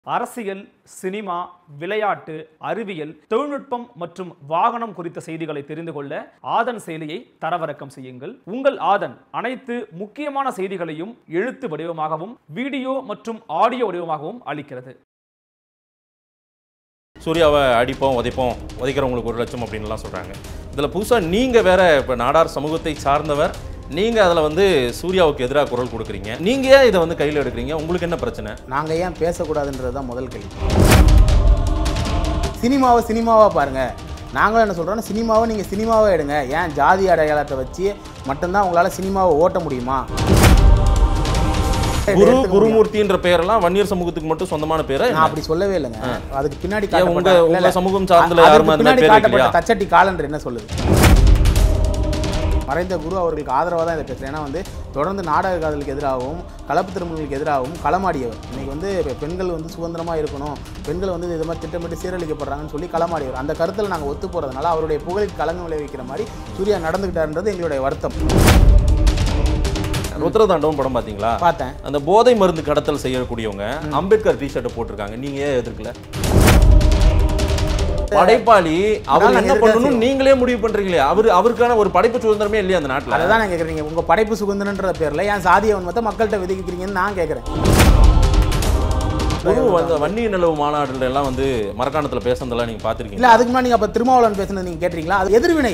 அரசியல் சினிமா விளையாட்டு அறிவியல் தொழில்நுட்பம் மற்றும் வாகனம் குறித்த செய்திகளை தெரிந்து கொள்ள ஆதன் செயலியை தரவிறக்கம் செய்யுங்கள் உங்கள் ஆதன் அனைத்து முக்கியமான செய்திகளையும் எழுத்து வடிவமாகவும் வீடியோ மற்றும் ஆடியோ வடிவமாகவும் அளிக்கிறது சூர்யாவை அடிப்போம் உதைப்போம் உதைக்கிறவங்களுக்கு ஒரு லட்சம் அப்படின்லாம் சொல்கிறாங்க இதில் புதுசாக நீங்கள் வேற இப்போ நாடார் சமூகத்தை சார்ந்தவர் நீங்கள் அதில் வந்து சூர்யாவுக்கு எதிராக குரல் கொடுக்குறீங்க நீங்கள் ஏன் இதை வந்து கையில் எடுக்கிறீங்க உங்களுக்கு என்ன பிரச்சனை நாங்கள் ஏன் பேசக்கூடாதுன்றது தான் முதல் கேள்வி சினிமாவை சினிமாவா பாருங்க நாங்களும் என்ன சொல்கிறோன்னா சினிமாவை நீங்கள் சினிமாவை எடுங்க ஏன் ஜாதி அடையாளத்தை வச்சு மட்டும்தான் உங்களால் சினிமாவை ஓட்ட முடியுமா குரு எடுத்துக்க முடியும். குருமூர்த்தின்ற பேரெல்லாம் வன்னியர் சமூகத்துக்கு மட்டும் சொந்தமான பேரை நான் அப்படி சொல்லவே இல்லைங்க அதுக்கு பின்னாடி ஏன் காட்டப்பட்ட- உங்க- இல்ல, உங்க இல்ல. சமூகம் சார்ந்தல அதுக்கு யாருமே அந்த பின்னாடி பேர் காட்டப்பட்ட வைக்கலையா? தச்சட்டி காலண்டர் என்ன சொல்லுது மறைந்த குரு அவர்களுக்கு ஆதரவாக தான் இதை பேசுகிறேன் ஏன்னா வந்து தொடர்ந்து நாடக காதலுக்கு எதிராகவும் கலப்பு திருமணங்களுக்கு எதிராகவும் களமாடியவர் இன்னைக்கு வந்து இப்ப பெண்கள் வந்து சுதந்திரமாக இருக்கணும் பெண்கள் வந்து இது மாதிரி திட்டமிட்டு சீரழிக்கப்படுறாங்கன்னு சொல்லி களமாடியவர் அந்த கருத்தில் நாங்கள் ஒத்து போகிறதுனால அவருடைய புகழுக்கு களங்கம் விளைவிக்கிற மாதிரி சூர்யா நடந்துக்கிட்டாருன்றது எங்களுடைய வருத்தம் ருத்ரதாண்டவம் படம் பார்த்தீங்களா பார்த்தேன் அந்த போதை மருந்து கடத்தல் செய்யக்கூடியவங்க அம்பேத்கர் டிஷர்ட்டை போட்டிருக்காங்க நீங்க ஏன் எதிர்க்கல படைப்பாளி அவர் நாங்க என்ன எதிர்க்க பண்ணணும் நீங்களே முடிவு பண்றீங்களே அவர் அவருக்கான ஒரு படைப்பு சுதந்திரமே இல்லையா அந்த நாட்டுல அதை தான் நான் கேட்குறீங்க உங்கள் படைப்பு சுதந்திரன்ற பேரில் ஏன் சாதிய வன்மத்தை மக்கள்கிட்ட விதிக்கிறீங்கன்னு நான் கேட்குறேன் குரு வந்து வன்னி நிலவு மாநாடுல எல்லாம் வந்து மரக்காணத்துல பேசுனதெல்லாம் நீங்க இல்லை பாத்திருக்கீங்க அதுக்கு முன்னாடி நீங்கள் அப்போ திருமாவளவன் பேசுனது நீங்கள் கேட்டிருக்கீங்களா அது எதிர்வினை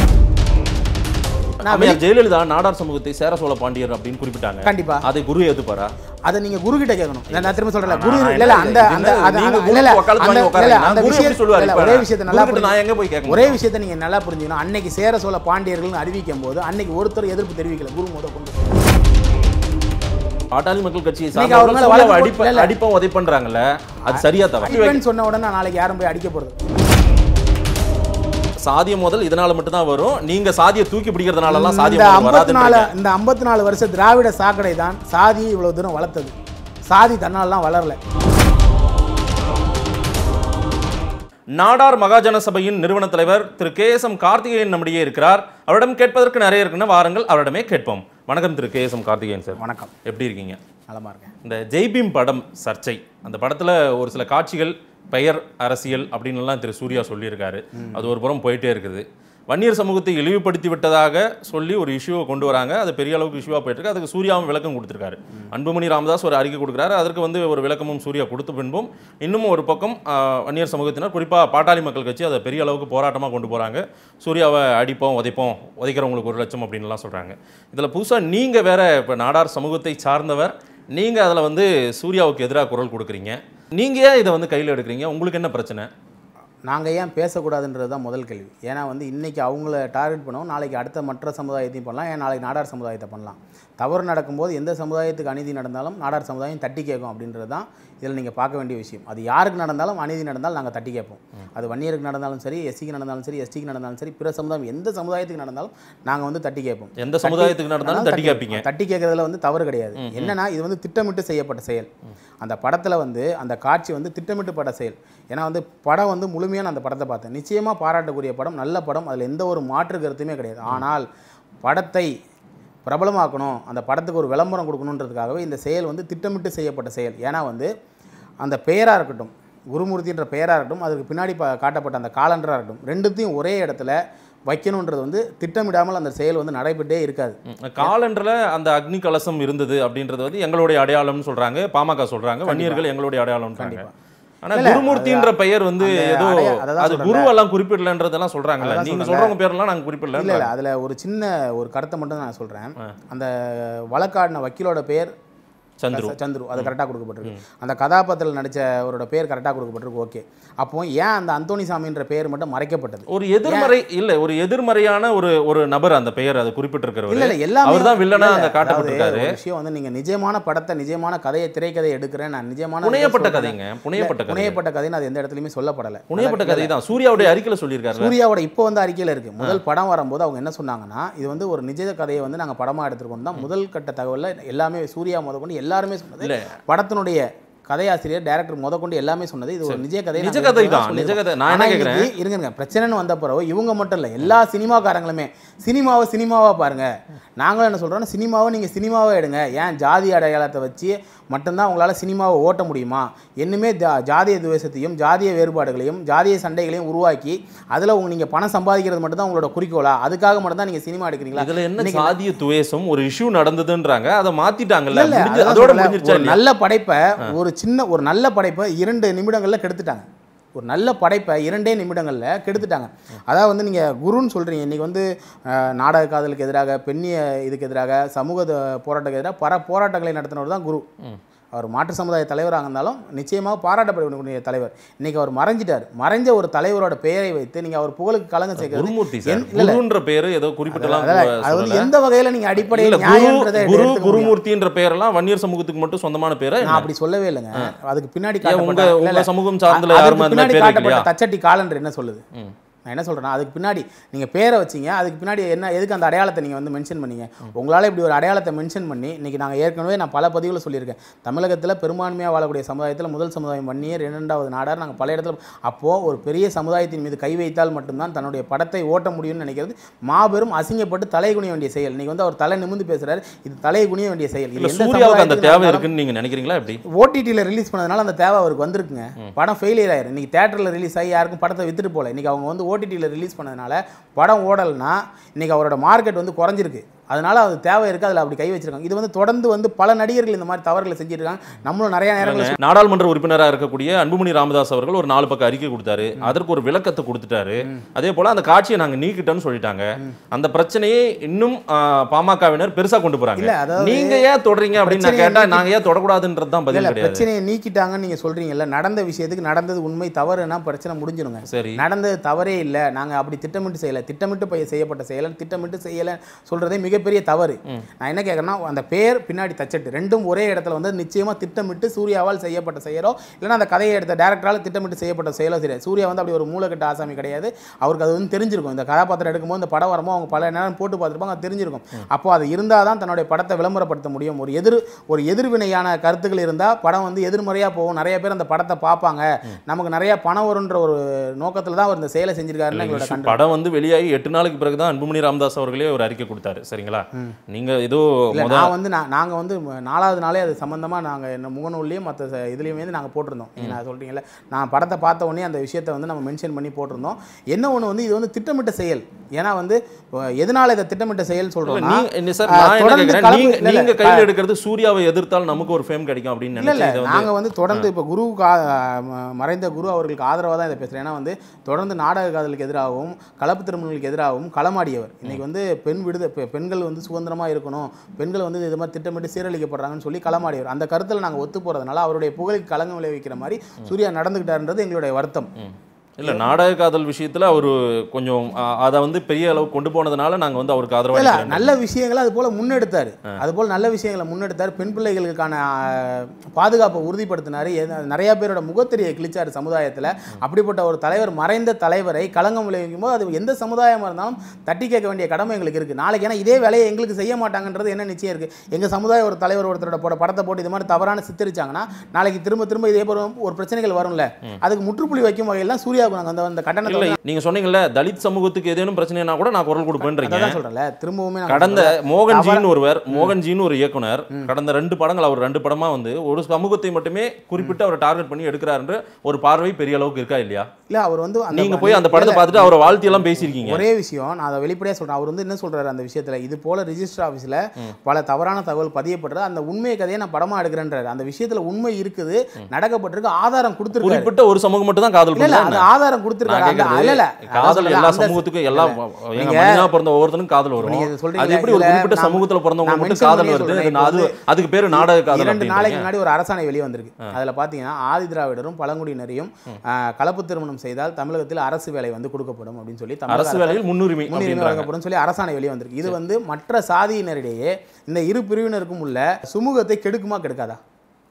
நான் அம்மையார் ஜெயலலிதா நாடார் சமூகத்தை சேர சோழ பாண்டியர் அப்படின்னு குறிப்பிட்டாங்க கண்டிப்பா அதை குரு ஏத்துப்பாரா அதை நீங்க குரு கிட்ட கேட்கணும் நான் நான் திரும்ப சொல்றேன் நான் குரு நான் இல்ல இல்ல என்ன அந்த இது அந்த என்ன? அது- நீங்க அந்த- குரு இல்ல, இல்ல, வக்காலத்து அந்த- வாங்கி உட்காருங்க. இல்ல, நான் அந்த குரு எப்படி விஷயம் சொல்லுவாரு இல்ல, இப்ப? ஒரே விஷயத்தை நல்லா குருக்கிட்ட நான் எங்க போய் புரிஞ்சு- கேட்க ஒரே முடியும்? விஷயத்தை நீங்க நல்லா புரிஞ்சுக்கணும் அன்னைக்கு சேர சோழ பாண்டியர்கள்னு அறிவிக்கும் போது அன்னைக்கு ஒருத்தர் எதிர்ப்பு தெரிவிக்கல குரு முத கொண்டு பாட்டாளி மக்கள் கட்சியை இன்னைக்கு அவர் மேல சார்ந்தவங்க வழக்கு அடிப்ப போட்டு- இல்ல. அடிப்போம் உதைப்பண்றாங்கல்ல அது சரியா தவறு அடிப்பேன்னு சொன்ன உடனே நாளைக்கு யாரும் போய் அடிக்க போறது சாதியம் முதல் இதனால மட்டும் தான் வரும் நீங்க சாதியை தூக்கி பிடிக்கிறதுனால எல்லாம் இந்த சாதியம் முதல் ஐம்பத்தி நாலு வராதுன்றீங்க. இந்த ஐம்பத்தி நாலு வருஷ திராவிட சாக்கடை தான் சாதியை இவ்வளவு தூரம் வளர்த்தது சாதி தன்னாலலாம் வளரல நாடார் மகாஜன சபையின் நிறுவன தலைவர் திரு கே எஸ் எம் கார்த்திகேயன் நம்மிடையே இருக்கிறார் அவரிடம் கேட்பதற்கு நிறைய இருக்குன்னு வாருங்கள் அவரிடமே கேட்போம் வணக்கம் திரு K S M Karthikeyan sir வணக்கம் எப்படி இருக்கீங்க நலமா இருக்கேன் இந்த ஜெய்பீம் படம் சர்ச்சை அந்த படத்துல ஒரு சில காட்சிகள் பெயர் அரசியல் அப்படின்னு எல்லாம் திரு சூர்யா சொல்லியிருக்காரு அது ஒரு புறம் போயிட்டே இருக்குது வன்னியர் சமூகத்தை இழிவுபடுத்தி விட்டதாக சொல்லி ஒரு இஷ்யூவை கொண்டு வராங்க அது பெரிய அளவுக்கு இஷ்யூவாக போயிட்டு இருக்கு அதுக்கு சூர்யாவும் விளக்கம் கொடுத்துருக்காரு அன்புமணி ராமதாஸ் ஒரு அறிக்கை கொடுக்குறாரு அதற்கு வந்து ஒரு விளக்கமும் சூர்யா கொடுத்த பின்பும் இன்னும் ஒரு பக்கம் ஆஹ், வன்னியர் சமூகத்தினர் குறிப்பாக பாட்டாளி மக்கள் கட்சி அதை பெரிய அளவுக்கு போராட்டமாக கொண்டு போகிறாங்க சூர்யாவை அடிப்போம் உதைப்போம் உதைக்கிறவங்களுக்கு ஒரு லட்சம் அப்படின்லாம் சொல்கிறாங்க இதில் புதுசாக நீங்கள் வேற இப்போ நாடார் சமூகத்தை சார்ந்தவர் நீங்கள் அதில் வந்து சூர்யாவுக்கு எதிராக குரல் கொடுக்குறீங்க நீங்கள் ஏன் இதை வந்து கையில் எடுக்கிறீங்க உங்களுக்கு என்ன பிரச்சனை நாங்கள் ஏன் பேசக்கூடாதுன்றது தான் முதல் கேள்வி ஏன்னா வந்து இன்றைக்கி அவங்கள டார்கெட் பண்ணவும் நாளைக்கு அடுத்த மற்ற சமுதாயத்தையும் பண்ணலாம் ஏன் நாளைக்கு நாடார் சமுதாயத்தை பண்ணலாம் தவறு நடக்கும்போது எந்த சமுதாயத்துக்கு அநீதி நடந்தாலும் நாடார் சமுதாயம் தட்டி கேட்கும் அப்படின்றது தான் இதில் நீங்கள் பார்க்க வேண்டிய விஷயம் அது யாருக்கு நடந்தாலும் அநீதி நடந்தாலும் நாங்கள் தட்டி கேட்போம் அது வன்னியருக்கு நடந்தாலும் சரி எஸ்சிக்கு நடந்தாலும் சரி எஸ்டிக்கு நடந்தாலும் சரி பிற சமுதாயம் எந்த சமுதாயத்துக்கு நடந்தாலும் நாங்கள் வந்து தட்டி கேட்போம் எந்த சமுதாயத்துக்கு நடந்தாலும் தட்டி கேட்பீங்க தட்டி கேட்கறதுல வந்து தவறு கிடையாது என்னன்னா இது வந்து திட்டமிட்டு செய்யப்பட்ட செயல் அந்த படத்தில் வந்து அந்த காட்சி வந்து திட்டமிட்டு பட்ட செயல் ஏன்னா வந்து படம் வந்து முழுமையான அந்த படத்தை பார்த்தேன் நிச்சயமாக பாராட்டக்கூடிய படம் நல்ல படம் அதில் எந்த ஒரு மாற்று கருத்துமே கிடையாது ஆனால் படத்தை பிரபலமாக்கணும் அந்த படத்துக்கு ஒரு விளம்பரம் கொடுக்கணுன்றதுக்காகவே இந்த செயல் வந்து திட்டமிட்டு செய்யப்பட்ட செயல் ஏன்னா வந்து அந்த பெயராக இருக்கட்டும் குருமூர்த்தின்ற பெயராக இருக்கட்டும் அதுக்கு பின்னாடி ப காட்டப்பட்ட அந்த காலண்டராக இருக்கட்டும் ரெண்டுத்தையும் ஒரே இடத்துல வைக்கணுன்றது வந்து திட்டமிடாமல் அந்த செயல் வந்து நடைபெற்றே இருக்காது காலண்டரில் அந்த அக்னி கலசம் இருந்தது அப்படின்றது வந்து எங்களுடைய அடையாளம்னு சொல்றாங்க பாமக சொல்றாங்க வன்னியர்கள் எங்களுடைய அடையாளம்ன்றாங்க கண்டிப்பா. ஆனா இல்ல, குருமூர்த்தின்ற பெயர் வந்து அந்த ஏதோ அடைய- அததான் அது சொல்றேன்ல. குருவெல்லாம் குறிப்பிடலன்றதெல்லாம் சொல்றாங்கல்ல அதான் நீங்க சொல்றேன்ல. சொல்றவங்க பேர்லாம் நாங்க குறிப்பிடல இல்லை இல்லை அதில் ஒரு சின்ன ஒரு கருத்தை மட்டும் நான் சொல்கிறேன் அந்த வழக்காடின வக்கீலோட பேர் சந்துரு சந்துரு அது கரெக்டாக கொடுக்கப்பட்டிருக்கு அந்த கதாபாத்திரத்தில் நடித்தவரோட பேர் கரெக்டாக கொடுக்கப்பட்டிருக்கு ஓகே அப்போ ஏன் அந்த அந்தோணி சாமின்ற பேர் மட்டும் மறைக்கப்பட்டது ஒரு எதிர்மறை இல்ல ஒரு எதிர்மறையான ஒரு ஒரு நபர் அந்த பெயர் அது இல்ல குறிப்பிட்டிருக்கிறவர் இல்ல எல்லாமே அவர்தான் வில்லனா இல்ல, அங்க இல்ல, காட்டப்பட்டிருக்காரு. அதாவது ஒரு விஷயம் வந்து நீங்க நிஜமான படத்தை நிஜமான கதையை திரைக்கதையை எடுக்கிறேன் நான் நிஜமான புனையப்பட்ட சொல்றேன். கதைங்க புனையப்பட்ட இல்ல, கதை புனையப்பட்ட கதைன்னு அது எந்த இடத்துலயுமே சொல்லப்படல புனையப்பட்ட கதை தான் சூர்யாவுடைய அறிக்கையில சொல்லியிருக்காரு சூர்யாவோட இப்போ வந்து அறிக்கையில் இருக்கு முதல் படம் வரும்போது அவங்க என்ன சொன்னாங்கன்னா இது வந்து ஒரு நிஜ கதையை வந்து நாங்க படமா எடுத்துருக்கோம் தான் முதல் கட்ட தகவல்ல எல்லாமே சூர்யா முத கொண்டு எல்லாருமே சொன்னது இல்ல படத்தினுடைய கதையாசிரியர் டேரக்டர் முத கொண்டு எல்லாமே சொன்னது இது ஒரு நிஜ கதை நிஜ கதை தான், நிஜ கதை. நான் என்ன கேக்குறேன்? இருங்க இருங்க பிரச்சனைன்னு வந்த பிறகு இவங்க மட்டும் இல்லை எல்லா சினிமாக்காரங்களுமே சினிமாவை சினிமாவா பாருங்க நாங்களும் என்ன சொல்றோம்னா சினிமாவை நீங்க சினிமாவை எடுங்க ஏன் ஜாதி அடையாளத்தை வச்சு மட்டும்தான் உங்களால சினிமாவை ஓட்ட முடியுமா என்னுமே ஜா ஜாதிய துவேஷத்தையும் ஜாதிய வேறுபாடுகளையும் ஜாதிய சண்டைகளையும் உருவாக்கி அதில் உங்க நீங்க பணம் சம்பாதிக்கிறது மட்டும் தான் உங்களோட குறிக்கோளா அதுக்காக மட்டும் தான் நீங்க சினிமா எடுக்கிறீங்களா இதுல என்ன இன்னைக்கு சாதிய துவேஷம் ஒரு இஷ்யூ நடந்ததுன்றாங்க அதை மாத்திட்டாங்கல்ல இல்ல, முடிஞ்சு- அதான் அதோட சொல்றேன். முடிஞ்சிருச்சா ஒரு இல்லையா? நல்ல படைப்பை ஒரு சின்ன ஒரு நல்ல படைப்பை இரண்டு நிமிடங்கள்ல கெடுத்துட்டாங்க ஒரு நல்ல படைப்பை இரண்டே நிமிடங்கள்ல கெடுத்துட்டாங்க அதாவது வந்து நீங்க குருன்னு சொல்றீங்க இன்னைக்கு வந்து அஹ், நாடக காதலுக்கு எதிராக பெண்ணிய இதுக்கு எதிராக சமூக த- போராட்டத்துக்கு எதிராக பல போராட்டங்களை நடத்தினவர் தான் குரு அவர் மாற்று சமுதாய தலைவராக இருந்தாலும் நிச்சயமாக பாராட்டப்படக்கூடிய தலைவர் இன்னைக்கு அவர் மறைஞ்சிட்டார் மறைஞ்ச ஒரு தலைவரோட பெயரை வைத்து நீங்க அவர் புகழுக்கு கலங்க சேர்க்கிறது குருமூர்த்தி சார் என்- இல்ல, இல்ல. குருன்ற பேரு ஏதோ குறிப்பிட்டலாம் அதான், அது வந்து சொல்லல. எந்த வகையில நீங்க அடிப்படையில் இல்ல, குரு நியாயன்றதை குரு எடுத்துக்க முடியும். குருமூர்த்தின்ற பேரெல்லாம் வன்னியர் சமூகத்துக்கு மட்டும் சொந்தமான பேரா நான் அப்படி சொல்லவே இல்லைங்க அதுக்கு பின்னாடி ஏன் உங்க காட்டப்பட்ட- இல்ல, உங்க இல்ல. சமூகம் சார்ந்த அதுக்கு யாருமே அந்த பின்னாடி பேர் காட்டப்பட்ட இல்லையா தச்சட்டி காலண்டர் என்ன சொல்லுது நான் என்ன சொல்றேன்னா அதுக்கு பின்னாடி நீங்க பேரை வச்சீங்க அதுக்கு பின்னாடி என்ன எதுக்கு அந்த அடையாளத்தை நீங்க வந்து மென்ஷன் பண்ணீங்க உங்களால இப்படி ஒரு அடையாளத்தை மென்ஷன் பண்ணி இன்னைக்கு நாங்க ஏற்கனவே நான் பல பதிவுல சொல்லியிருக்கேன் தமிழகத்துல பெரும்பான்மையா வாழக்கூடிய சமுதாயத்துல முதல் சமுதாயம் வன்னியர் இரண்டாவது நாடார் நாங்க பல இடத்துல அப்போ ஒரு பெரிய சமுதாயத்தின் மீது கை வைத்தால் மட்டும்தான் தன்னுடைய படத்தை ஓட்ட முடியும்னு நினைக்கிறது மாபெரும் அசிங்கப்பட்டு தலை குனிய வேண்டிய செயல் இன்னைக்கு வந்து அவர் தலை நிமிர்ந்து பேசுறாரு இது தலை குனிய வேண்டிய செயல் இது இல்ல எந்த சூர்யாவுக்கு அந்த சமுதாயத்துக்கு தேவை நடந்தாலும் இருக்குன்னு நீங்க நினைக்கிறீங்களா எப்படி ஓடிடியில் ரிலீஸ் பண்ணதுனால அந்த தேவை அவருக்கு வந்திருக்குங்க படம் ஃபெயிலியர் ஆயிரும் இன்னைக்கு தேட்டரில் ரிலீஸ் ஆகி யாருக்கும் படத்தை வித்துட்டு போல இன்னைக்கு அவங்க வந்து ஓடிடியில் ரிலீஸ் பண்ணதுனால படம் ஓடலைன்னா இன்னைக்கு அவரோட மார்க்கெட் வந்து குறைஞ்சிருக்கு அதனால அது தேவை இருக்கு அதில் அப்படி கை வச்சிருக்காங்க இது வந்து தொடர்ந்து வந்து பல நடிகர்கள் இந்த மாதிரி தவறுகளை செஞ்சிருக்காங்க நம்மளும் நிறைய நேரங்கள் நாடாளுமன்ற உறுப்பினராக இருக்கக்கூடிய அன்புமணி ராமதாஸ் அவர்கள் ஒரு நாலு பக்கம் அறிக்கை கொடுத்தாரு அதற்கு ஒரு விளக்கத்தை கொடுத்துட்டாரு அதே போல அந்த காட்சியை நாங்க நீக்கிட்டோம்னு சொல்லிட்டாங்க அந்த பிரச்சனையை இன்னும் ஆ, பாமகவினர் பெருசா கொண்டு போறாங்க இல்ல, அதாவது நீங்க ஏன் தொடறீங்க அப்படின்னு நான் பிரச்சனையை கேட்டா நீக்கி- நாங்க ஏன் தொடக்கூடாதுன்றது தான் இல்ல பதில் கிடையாது பிரச்சனையை நீக்கிட்டாங்கன்னு நீங்க சொல்றீங்கல்ல நடந்த விஷயத்துக்கு நடந்தது உண்மை தவறுனா பிரச்சனை முடிஞ்சிருங்க சரி நடந்தது தவறே இல்லை நாங்கள் அப்படி திட்டமிட்டு செய்யலை திட்டமிட்டு போய் செய்யப்பட்ட செயலை திட்டமிட்டு செய்யலை சொல்கிறதே மிகப்பெரிய தவறு நான் என்ன கேட்குறேன்னா அந்த பேர் பின்னாடி தச்சட்டு ரெண்டும் ஒரே இடத்துல வந்து நிச்சயமாக திட்டமிட்டு சூர்யாவால் செய்யப்பட்ட செயலோ இல்லைன்னா அந்த கதையை எடுத்த டேரக்டரால் திட்டமிட்டு செய்யப்பட்ட செயலோ சரி சூர்யா வந்து அப்படி ஒரு மூலக்கட்ட ஆசாமி கிடையாது அவருக்கு அது வந்து தெரிஞ்சிருக்கும் இந்த கதாபாத்திரம் எடுக்கும்போது இந்த படம் வரும்போது அவங்க பல நேரம் போட்டு பார்த்துருப்பாங்க அது தெரிஞ்சிருக்கும் அப்போ அது இருந்தால் தான் தன்னுடைய படத்தை விளம்பரப்படுத்த முடியும் ஒரு எதிர் ஒரு எதிர்வினையான கருத்துக்கள் இருந்தால் படம் வந்து எதிர்மறையாக போகும் நிறைய பேர் அந்த படத்தை பார்ப்பாங்க நமக்கு நிறைய பணம் வரும்ன்ற ஒரு நோக்கத்தில் தான் அவர் இந்த செயலை செஞ்சிருக்காருன்னு எங்களோட issue கண்டு படம் வந்து வெளியாகி எட்டு நாளுக்கு பிறகுதான் அன்புமணி ராமதாஸ் அவர்களே ஒரு அறிக்கை கொடுத்தாரு சரிங்களா நீங்க ஏதோ இல்லை முத நான் வந்து நான் நாங்கள் வந்து ம- நாலாவது நாளே அது சம்மந்தமாக நாங்கள் என்ன முகநூல்லையும் மற்ற ச- இதுலேயுமே வந்து நாங்கள் போட்டிருந்தோம் நீங்கள் நான் சொல்கிறீங்கல்ல நான் படத்தை பார்த்த உடனே அந்த விஷயத்தை வந்து நம்ம மென்ஷன் பண்ணி போட்டிருந்தோம் என்ன ஒன்று வந்து இது வந்து திட்டமிட்ட செயல் ஏன்னா வந்து அஹ், எதனால இதை திட்டமிட்ட செயல் சொல்கிறோம்னா நீங்க என்ன சார் ஆ, நான் என்ன தொடர்ந்து கேக்குறேன் கலப்பு- நீங்க இல்ல, இல்ல, நீங்க கையில் எடுக்கிறது சூர்யாவை எதிர்த்தால் நமக்கு ஒரு ஃபேம் கிடைக்கும் அப்படின்னு இல்லை இல்லை நினைச்சு இதை வந்து நாங்கள் வந்து தொடர்ந்து இப்போ குருவுக்கு ஆ- ம- மறைந்த குரு அவர்களுக்கு ஆதரவாக தான் இதை பேசுகிறேன் ஏன்னா வந்து தொடர்ந்து நாடக காதலுக்கு எதிராகவும் கலப்பு திருமணங்களுக்கு எதிராகவும் களமாடியவர் இன்னைக்கு வந்து பெண் விடுத பெ- பெண்கள் வந்து சுதந்திரமாக இருக்கணும் பெண்கள் வந்து இது மாதிரி திட்டமிட்டு சீரழிக்கப்படுறாங்கன்னு சொல்லி களமாடியவர் அந்த கருத்தில் நாங்கள் ஒத்து போகிறதுனால அவருடைய புகழுக்கு களங்கம் விளைவிக்கிற மாதிரி சூர்யா நடந்துக்கிட்டாருன்றது எங்களுடைய வருத்தம் இல்ல நாடக காதல் விஷயத்துல அவரு கொஞ்சம் அ, அதை வந்து பெரிய அளவு கொண்டு போனதுனால நாங்க வந்து அவருக்கு இல்ல ஆதரவாக நல்ல விஷயங்களை அது போல முன்னெடுத்தார் அது போல நல்ல விஷயங்களை முன்னெடுத்தார் பெண் பிள்ளைகளுக்கான ஆஹ், பாதுகாப்பை உறுதிப்படுத்தினார் நிறைய பேரோட முகத்திரையை கிழிச்சார் சமுதாயத்தில் அப்படிப்பட்ட ஒரு தலைவர் மறைந்த தலைவரை களங்கம் விளைவிக்கும் போது அது எந்த சமுதாயமாக இருந்தாலும் தட்டி கேட்க வேண்டிய கடமை எங்களுக்கு இருக்குது நாளைக்கு ஏன்னா இதே வேலையை எங்களுக்கு செய்ய மாட்டாங்கன்றது என்ன நிச்சயம் இருக்குது எங்கள் சமுதாய ஒரு தலைவர் ஒருத்தரோட போட படத்தை போட்டு இது மாதிரி தவறான சித்தரிச்சாங்கன்னா நாளைக்கு திரும்ப திரும்ப இதே போல ஒரு பிரச்சனைகள் வரும்ல அதுக்கு முற்றுப்புள்ளி வைக்கும் வகையில் தான் சூர்யாவுக்கு நாங்கள் அந்த அந்த கட்டணத்தை இல்ல வந்து- நீங்க சொன்னீங்கல்ல தலித் சமூகத்துக்கு ஏதேனும் பிரச்சனைனா கூட நான் குரல் கொடுப்பேன்றீங்க அதான் சொல்கிறேன்ல திரும்பவுமே நாங்க கடந்த சொல்றேன். மோகன்ஜின்னு ஒருவர் மோகன்ஜின்னு ஒரு இயக்குனர் கடந்த ரெண்டு படங்கள் அவர் ரெண்டு படமா வந்து ஒரு சமூகத்தை மட்டுமே குறிப்பிட்டு அவர் டார்கெட் பண்ணி எடுக்கிறாருன்ற ஒரு பார்வை பெரிய அளவுக்கு இருக்கா இல்லையா இல்ல அவர் வந்து அந்த நீங்க போய் அந்த படத்தை பார்த்துட்டு அவரை வாழ்த்தி எல்லாம் பேசியிருக்கீங்க ஒரே விஷயம் நான் அதை வெளிப்படையாக சொல்றேன் அவர் வந்து என்ன சொல்றாரு அந்த விஷயத்துல இது போல ரிஜிஸ்டர் ஆஃபீஸில் பல தவறான தகவல் பதியப்படுறது அந்த உண்மை கதையை நான் படமா எடுக்கிறேன்றாரு அந்த விஷயத்துல உண்மை இருக்குது நடக்கப்பட்டிருக்கு ஆதாரம் கொடுத்துருக்காரு குறிப்பிட்ட ஒரு சமூகம் மட்டும் தான் காதல் இல்ல இல்ல பண்ணுறாங்க அது ஆதாரம் நான் கொடுத்துருக்காரு அந்த கேட்கறது, இல்ல இல்ல காதல் அதான் எல்லா சொல்றேன், அந்த- சமூகத்துக்கும் எல்லா எங்க நீங்க- மனிதனா பிறந்த ஒவ்வொருத்தனுக்கும் காதல் வரும் நீங்க இதை சொல்றீங்களே, அது எப்படி ஒரு இதுல குறிப்பிட்ட நான் சமூகத்துல பிறந்தவங்க நான் மட்டும் mention காதல் பண்ணியே வருது சொல்றேன். அது இப்போ வந்து அதுக்கு பேரு நாடக காதல் இரண்டு நாளைக்கு அப்படின்றீங்க. முன்னாடி ஒரு அரசாணை வெளியே வந்திருக்கு அதுல பாத்தீங்கன்னா ஆதி திராவிடரும் பழங்குடியினரையும் ஆஹ், கலப்பு திருமணம் செய்தால் தமிழகத்தில் அரசு வேலை வந்து கொடுக்கப்படும் அப்படின்னு சொல்லி தமிழக அரசு வேலையில் முன்னுரிமை முன்னுரிமை அப்படின்றாங்க வழங்கப்படும் சொல்லி அரசாணை வெளியே வந்திருக்கு இது வந்து மற்ற சாதியினரிடையே இந்த இரு பிரிவினருக்கும் உள்ள சுமூகத்தை கெடுக்குமா கெடுக்காதா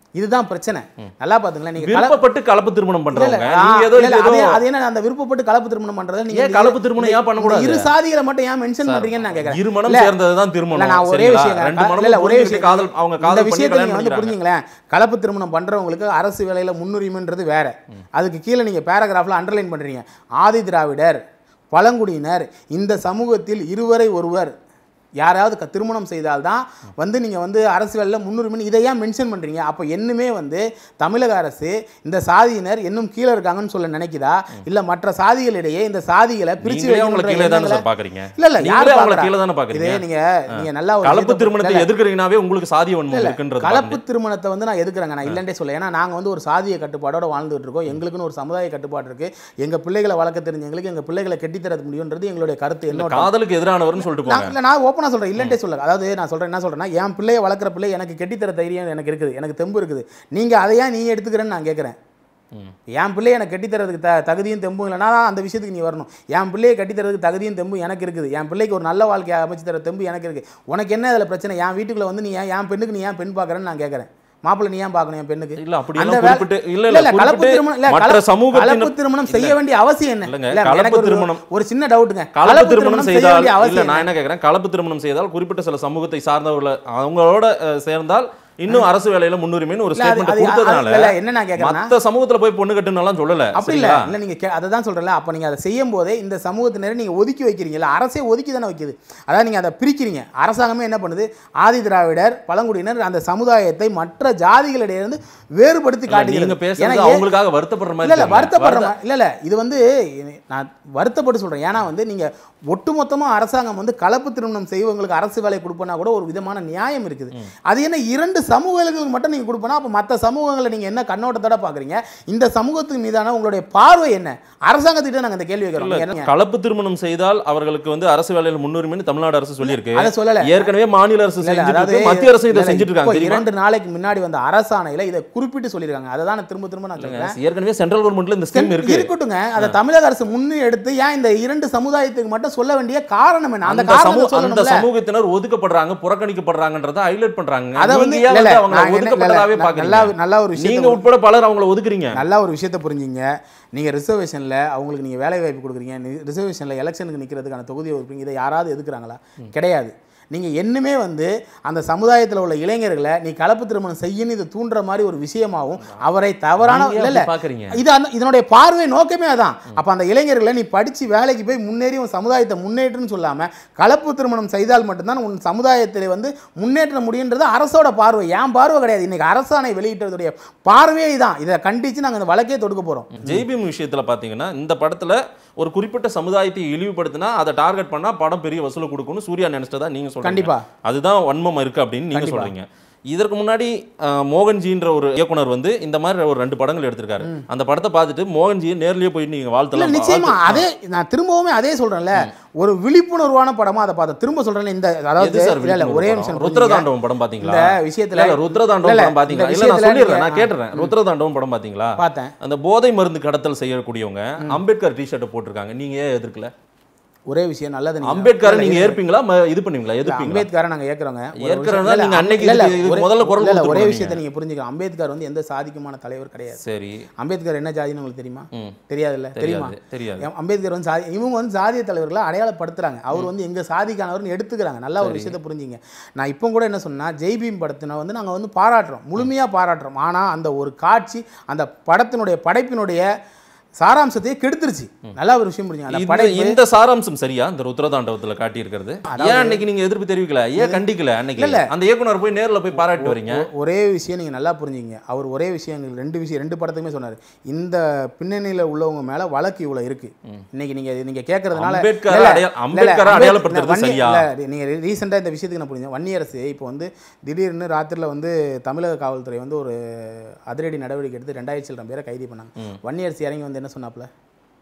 இதுதான் பிரச்சனை நல்லா பாத்துங்களேன் நீங்க கல- விருப்பப்பட்டு கலப்பு திருமணம் இல்ல, இல்ல, பண்றவங்க ஆ, நீங்க ஏதோ இல்ல, இல்ல, ஏதோ அது- அது என்ன அந்த விருப்பப்பட்டு கலப்பு திருமணம் பண்றது நீங்க ஏன் இந்த- கலப்பு திருமணம் ஏன் பண்ணக்கூடாது? இந்த இரு சாதிகளை மட்டும் ஏன் மென்ஷன் பண்றீங்கன்னு நான் கேக்குறேன் இருமணம் இல்ல, சேர்ந்ததுதான் இல்ல, திருமணம் நான் ஒரே சரிங்களா? விஷயம் ரெண்டு இல்ல, மனமும் இல்ல, ஒரே புரிஞ்சுக்கிட்டு விஷயம் காதல் அவங்க இந்த காதல் பண்ணி விஷயத்தை கல்யாணம் நீங்க வந்து பண்ணிக்கிறாங்க புரிஞ்சுங்களேன் கலப்பு திருமணம் பண்றவங்களுக்கு அரசு வேலையில முன்னுரிமைன்றது வேற அதுக்கு கீழே நீங்க பேராகிராஃப்ல அண்டர்லைன் பண்றீங்க ஆதி திராவிடர் பழங்குடியினர் இந்த சமூகத்தில் இருவரை ஒருவர் யாராவது க- திருமணம் செய்தால்தான் வந்து நீங்க வந்து அரசு வேலையில் முன்னுரிமை இதை ஏன் மென்ஷன் பண்றீங்க அப்போ என்னுமே வந்து தமிழக அரசு இந்த சாதியினர் இன்னும் கீழே இருக்காங்கன்னு சொல்ல நினைக்குதா இல்ல மற்ற சாதிகளிடையே இந்த சாதிகளை பிரிச்சு நீங்களே அவங்களை வைக்கணுன்ற கீழே தானே எண்ணங்களை- சார் பாக்குறீங்க இல்ல இல்ல யாரு நீங்களே அவங்களை பார்க்கறா? கீழே தானே இது பாக்குறீங்க நீங்க நீங்க நல்லா ஒரு கலப்பு விஷயத்தை- திருமணத்தை இல்ல, எதிர்க்கிறீங்கனாவே உங்களுக்கு சாதிய வன்மம் இல்ல, இருக்குன்றது கலப்பு பாருங்க. திருமணத்தை வந்து நான் எதுக்குறேங்க நான் இல்லைன்றே சொல்ல ஏன்னா நாங்க வந்து ஒரு சாதிய கட்டுப்பாடோட வாழ்ந்துட்டு இருக்கோம் எங்களுக்குன்னு ஒரு சமுதாய கட்டுப்பாடு இருக்கு எங்க பிள்ளைகளை வளர்க்க தெரிஞ்ச எங்களுக்கு எங்க பிள்ளைகளை கெட்டித்தர முடியுன்றது எங்களுடைய கருத்து இல்ல, என்னோட காதலுக்கு எதிரானவர்னு சொல்லிட்டு நான் போங்க இல்ல நான் ஓப்பனாக சொல்றேன் இல்லைன்ட்டே சொல்ல அதாவது நான் சொல்றேன் என்ன சொல்றேன்னா என் பிள்ளைய வளர்க்குற பிள்ளை எனக்கு கெட்டித்தர தைரியம் எனக்கு இருக்குது எனக்கு தெம்பு இருக்குது நீங்க அதை ஏன் நீ எடுத்துக்கிறேன்னு நான் கேட்குறேன் ம். என் பிள்ளைய எனக்கு கட்டித்தரதுக்கு த தகுதியும் தெம்பும் இல்லைனா தான் அந்த விஷயத்துக்கு நீ வரணும் என் பிள்ளையை கட்டித்தரதுக்கு தகுதியும் தெம்பும் எனக்கு இருக்குது என் பிள்ளைக்கு ஒரு நல்ல வாழ்க்கையை அமைச்சு தர தெம்பு எனக்கு இருக்குது உனக்கு என்ன அதில் பிரச்சனை என் வீட்டுக்குள்ள வந்து நீ ஏன் என் பெண்ணுக்கு நீ ஏன் பெண் பார்க்குறேன்னு நான் கேட்குறேன் மாப்பிள்ளை நீ ஏன் பார்க்கணும் என் பெண்ணுக்கு இல்ல அப்படி அந்த எல்லாம் வேலை- குறிப்பிட்டு இல்ல இல்ல இல்ல இல்ல கலப்பு குறிப்பிட்டு திருமணம் இல்ல மற்ற கலப்பு- சமூகத்தின் கலப்பு திருமணம் செய்ய வேண்டிய அவசியம் என்ன இல்லைங்க, இல்ல கலப்பு எனக்கு ஒரு- திருமணம் ஒரு சின்ன டவுட்டுங்க கலப்பு திருமணம் செய்ய செய்தால் வேண்டிய இல்ல அவசியம் நான் என்ன? என்ன கேக்குறேன் கலப்பு திருமணம் செய்தால் குறிப்பிட்ட சில சமூகத்தை சார்ந்தவர்களை அவங்களோட அஹ், சேர்ந்தால் இன்னும் அரசு வேலையில முன்னுரிமைன்னு ஒரு இல்ல, அது- ஸ்டேட்மெண்ட் அது- கொடுத்ததுனால இல்ல, இல்ல, என்ன நான் கேட்கறேன்னா மத்த சமூகத்துல போய் பொண்ணு கட்டுன்னு சொல்லல அப்படி இல்ல சரிங்களா? இல்ல நீங்க கே- அதை தான் சொல்றேன்ல அப்ப நீங்க அதை செய்யும் போதே இந்த சமூகத்தினரை நீங்க ஒதுக்கி வைக்கிறீங்கல்ல அரசே ஒதுக்கி தானே வைக்குது அதாவது நீங்க அதை பிரிக்கிறீங்க அரசாங்கமே என்ன பண்ணுது ஆதி திராவிடர் பழங்குடியினர் அந்த சமுதாயத்தை மற்ற ஜாதிகளிடையிலிருந்து வேறுபடுத்தி இல்ல, நீங்க காட்டுகிறது பேசுறது ஏன்னா ஏ- அவங்களுக்காக வருத்தப்படுற மாதிரி இல்ல இல்ல தெரியல. வருத்தப்படுற வருத்த- மா- இல்ல இல்ல இது வந்து நான் வருத்தப்பட்டு சொல்றேன் ஏன்னா வந்து நீங்க ஒட்டுமொத்தமா அரசாங்கம் வந்து கலப்பு திருமணம் செய்வங்களுக்கு அரசு வேலை கொடுப்பனா கூட ஒரு விதமான நியாயம் இருக்குது அது என்ன இரண்டு சமூகங்களுக்கு மட்டும் நீங்க கொடுப்பனா அப்ப மற்ற சமூகங்களை நீங்க என்ன கண்ணோட்டத்தோட பாக்குறீங்க இந்த சமூகத்துக்கு மீதான உங்களுடைய பார்வை என்ன அரசாங்கத்திட்ட நாங்க இந்த கேள்வி இல்ல, கேட்கிறோம் நீங்க என்ன- கலப்பு திருமணம் செய்தால் அவர்களுக்கு வந்து அரசு வேலையில முன்னுரிமைன்னு தமிழ்நாடு அரசு சொல்லியிருக்கு அதை சொல்லல ஏற்கனவே மாநில அரசு இல்ல, இல்ல, செஞ்சுட்டு அதாவது இருக்கு மத்திய அரசு இதை இல்ல, செஞ்சுட்டு இப்போ இருக்காங்க தெரியுமா இரண்டு நாளைக்கு முன்னாடி வந்த அரசாணையில இதை குறிப்பிட்டு சொல்லியிருக்காங்க அதை தான் நான் திரும்ப திரும்ப நான் சொல்றேன் ஏற்கனவே சென்ட்ரல் கவர்மெண்ட்ல இந்த ஸ்கீம் இருக்கு இருக்கட்டுங்க அதை தமிழக அரசு முன்னு எடுத்து ஏன் இந்த இரண்டு சமுதாயத்துக்கு மட்டும் சொல்ல வேண்டிய காரணம் என்ன அந்த அந்த காரணத்தை சமூக அந்த சொல்லணும்ல சமூகத்தினர் ஒதுக்கப்படுறாங்க புறக்கணிக்கப்படுறாங்கன்றத ஹைலைட் பண்றாங்க அத வந்து நீங்க ஏன் இல்ல, இல்ல, வந்து அவங்கள நான் என்ன- ஒதுக்கப்பட்டதாவே இல்ல, பாக்குறீங்க நல்லா நல்லா ஒரு நீங்க விஷயத்தை உட்பட பலர் அவங்கள ஒதுக்குறீங்க நல்லா ஒரு விஷயத்தை புரிஞ்சுங்க நீங்கள் ரிசர்வேஷனில் அவங்களுக்கு நீங்கள் வேலை வாய்ப்பு கொடுக்குறீங்க ரிசர்வேஷனில் எலெக்ஷனுக்கு நிற்கிறதுக்கான தொகுதியை கொடுப்பீங்க இதை யாராவது எதுக்குறாங்களா கிடையாது நீங்கள் என்னமே வந்து அந்த சமுதாயத்தில் உள்ள இளைஞர்களை நீ கலப்பு திருமணம் செய்யணும் இது தூண்டுற மாதிரி ஒரு விஷயமாவும் அவரை தவறான நீங்க இல்லை அப்படி இல்லை பாக்குறீங்க இது அந்த இதனுடைய பார்வை நோக்கமே அதான் அப்போ அந்த இளைஞர்களை நீ படித்து வேலைக்கு போய் முன்னேறி உன் சமுதாயத்தை முன்னேற்றுன்னு சொல்லாமல் கலப்பு திருமணம் செய்தால் மட்டும்தான் உன் சமுதாயத்தில் வந்து முன்னேற்ற முடியுன்றது அரசோட பார்வை ஏன் பார்வை கிடையாது இன்னைக்கு அரசாணை வெளியிட்டதுடைய பார்வையே இதான் இதை கண்டித்து நாங்கள் இந்த வழக்கே தொடுக்க போகிறோம் ஜெய்பீம் விஷயத்துல பாத்தீங்கன்னா இந்த படத்துல ஒரு குறிப்பிட்ட சமுதாயத்தை இழிவுபடுத்தினா அதை டார்கெட் பண்ணா படம் பெரிய வசூலை கொடுக்கும்னு சூர்யா நினைச்சதா நீங்க சொல்றீங்க கண்டிப்பா. அதுதான் வன்மம் இருக்கு அப்படின்னு நீங்க கண்டிப்பா. சொல்றீங்க இதற்கு முன்னாடி அஹ், மோகன்ஜின்ற ஒரு இயக்குனர் வந்து இந்த மாதிரி ஒரு ரெண்டு படங்கள் எடுத்திருக்காரு அந்த படத்தை பார்த்துட்டு மோகன்ஜியை நேர்லயே போய் நீங்க இல்ல வாழ்த்தலாம் நிச்சயமா வாழ்த்து- அதே நான் திரும்பவுமே அதே சொல்றேன்ல ஒரு விழிப்புணர்வான படமா அதை பார்த்தேன் திரும்ப சொல்றேன் இந்த அதாவது எது சார் இல்ல இல்ல விழிப்புணர்வு ஒரே படம்? நிமிஷம் புரிஞ்சுங்க. ருத்ரதாண்டவம் படம் பாத்தீங்களா இந்த விஷயத்துல இல்ல, இல்ல, ருத்ரதாண்டவம் இல்ல, படம் பாத்தீங்களா இந்த இல்ல நான் விஷயத்துல சொல்லிடுறேன் நான் நீங்க- கேட்டுறேன் ருத்ரதாண்டவம் படம் பாத்தீங்களா பார்த்தேன் அந்த போதை மருந்து கடத்தல் செய்யக்கூடியவங்க அம்பேத்கர் டிஷர்ட்டை போட்டிருக்காங்க நீங்க ஏன் எதிர்க்கல ஒரே விஷயம் நல்லது நீங்க- அம்பேத்கரை இல்ல, நீங்க இல்ல, ஏற்பீங்களா ம- இது பண்ணுவீங்களா இல்ல, எதிர்ப்பீங்களா அம்பேத்கரை நாங்க ஏற்கிறோங்க ஒரு ஏற்கிறோம்னா விஷயம்- இல்ல, நீங்க அன்னைக்கு இல்ல, இல்ல, இதுக்கு- இதுக்கு ஒரே- முதல்ல குரல் இல்ல, இல்ல, ஒரே கொடுத்துருக்கணும் விஷயத்தை நீங்க புரிஞ்சுக்கலாம் அம்பேத்கர் வந்து எந்த சாதிக்குமான தலைவர் கிடையாது சரி அம்பேத்கர் என்ன ஜாதின்னு உங்களுக்கு தெரியுமா ம். தெரியாதுல்ல தெரியுமா தெரியாது தெரியாது எம் அம்பேத்கர் வந்து சாதி இவங்க வந்து சாதிய தலைவர்களை அடையாளப்படுத்துறாங்க அவர் வந்து எங்க சாதிக்கானவர்னு எடுத்துக்கிறாங்க நல்லா ஒரு விஷயத்தை புரிஞ்சுங்க நான் இப்போ கூட என்ன சொன்னா ஜெய்பீம் படத்தினை வந்து நாங்க வந்து பாராட்டுறோம் முழுமையா பாராட்டுறோம் ஆனா அந்த ஒரு காட்சி அந்த படத்தினுடைய படைப்பினுடைய சாராம்சத்தையே கெடுத்துருச்சு நல்லா ஒரு விஷயம் புரிஞ்சுங்க அந்த இந்த- படைப்பு இந்த சாராம்சம் சரியா இந்த ருத்ரதாண்டவத்துல காட்டி இருக்கிறது ஏன் அன்னைக்கு நீங்க எதிர்ப்பு தெரிவிக்கல ஏன் கண்டிக்கல அன்னைக்கு அந்த இயக்குனர் போய் நேர்ல போய் பாராட்டி வரீங்க ஒ- ஒரே விஷயம் நீங்கள் நல்லா புரிஞ்சுங்க அவர் ஒரே விஷயம் எங்களுக்கு ரெண்டு விஷயம் ரெண்டு படத்துக்குமே சொன்னார் இந்த பின்னணியில் உள்ளவங்க மேலே வழக்கு இவ்வளோ இருக்கு இன்னைக்கு நீங்கள் நீங்கள் கேட்கறதுனால அம்பேத்கரை இல்ல, அடையா- இல்ல, அம்பேத்கரை அம்பேத்- அடையாளப்படுத்துறது வன்னி- சரியா? இல்ல, நீங்க ரீசெண்டாக இந்த விஷயத்துக்கு நான் புரிஞ்சேன் வன்னியரசு இப்போ வந்து திடீர்னு ராத்திரில வந்து தமிழக காவல்துறை வந்து ஒரு அதிரடி நடவடிக்கை எடுத்து ரெண்டாயிரத்தி சில்லறம் பேரை கைது பண்ணாங்க வன்னியரசு இறங்கி வந்து என்ன சொன்னாப்ல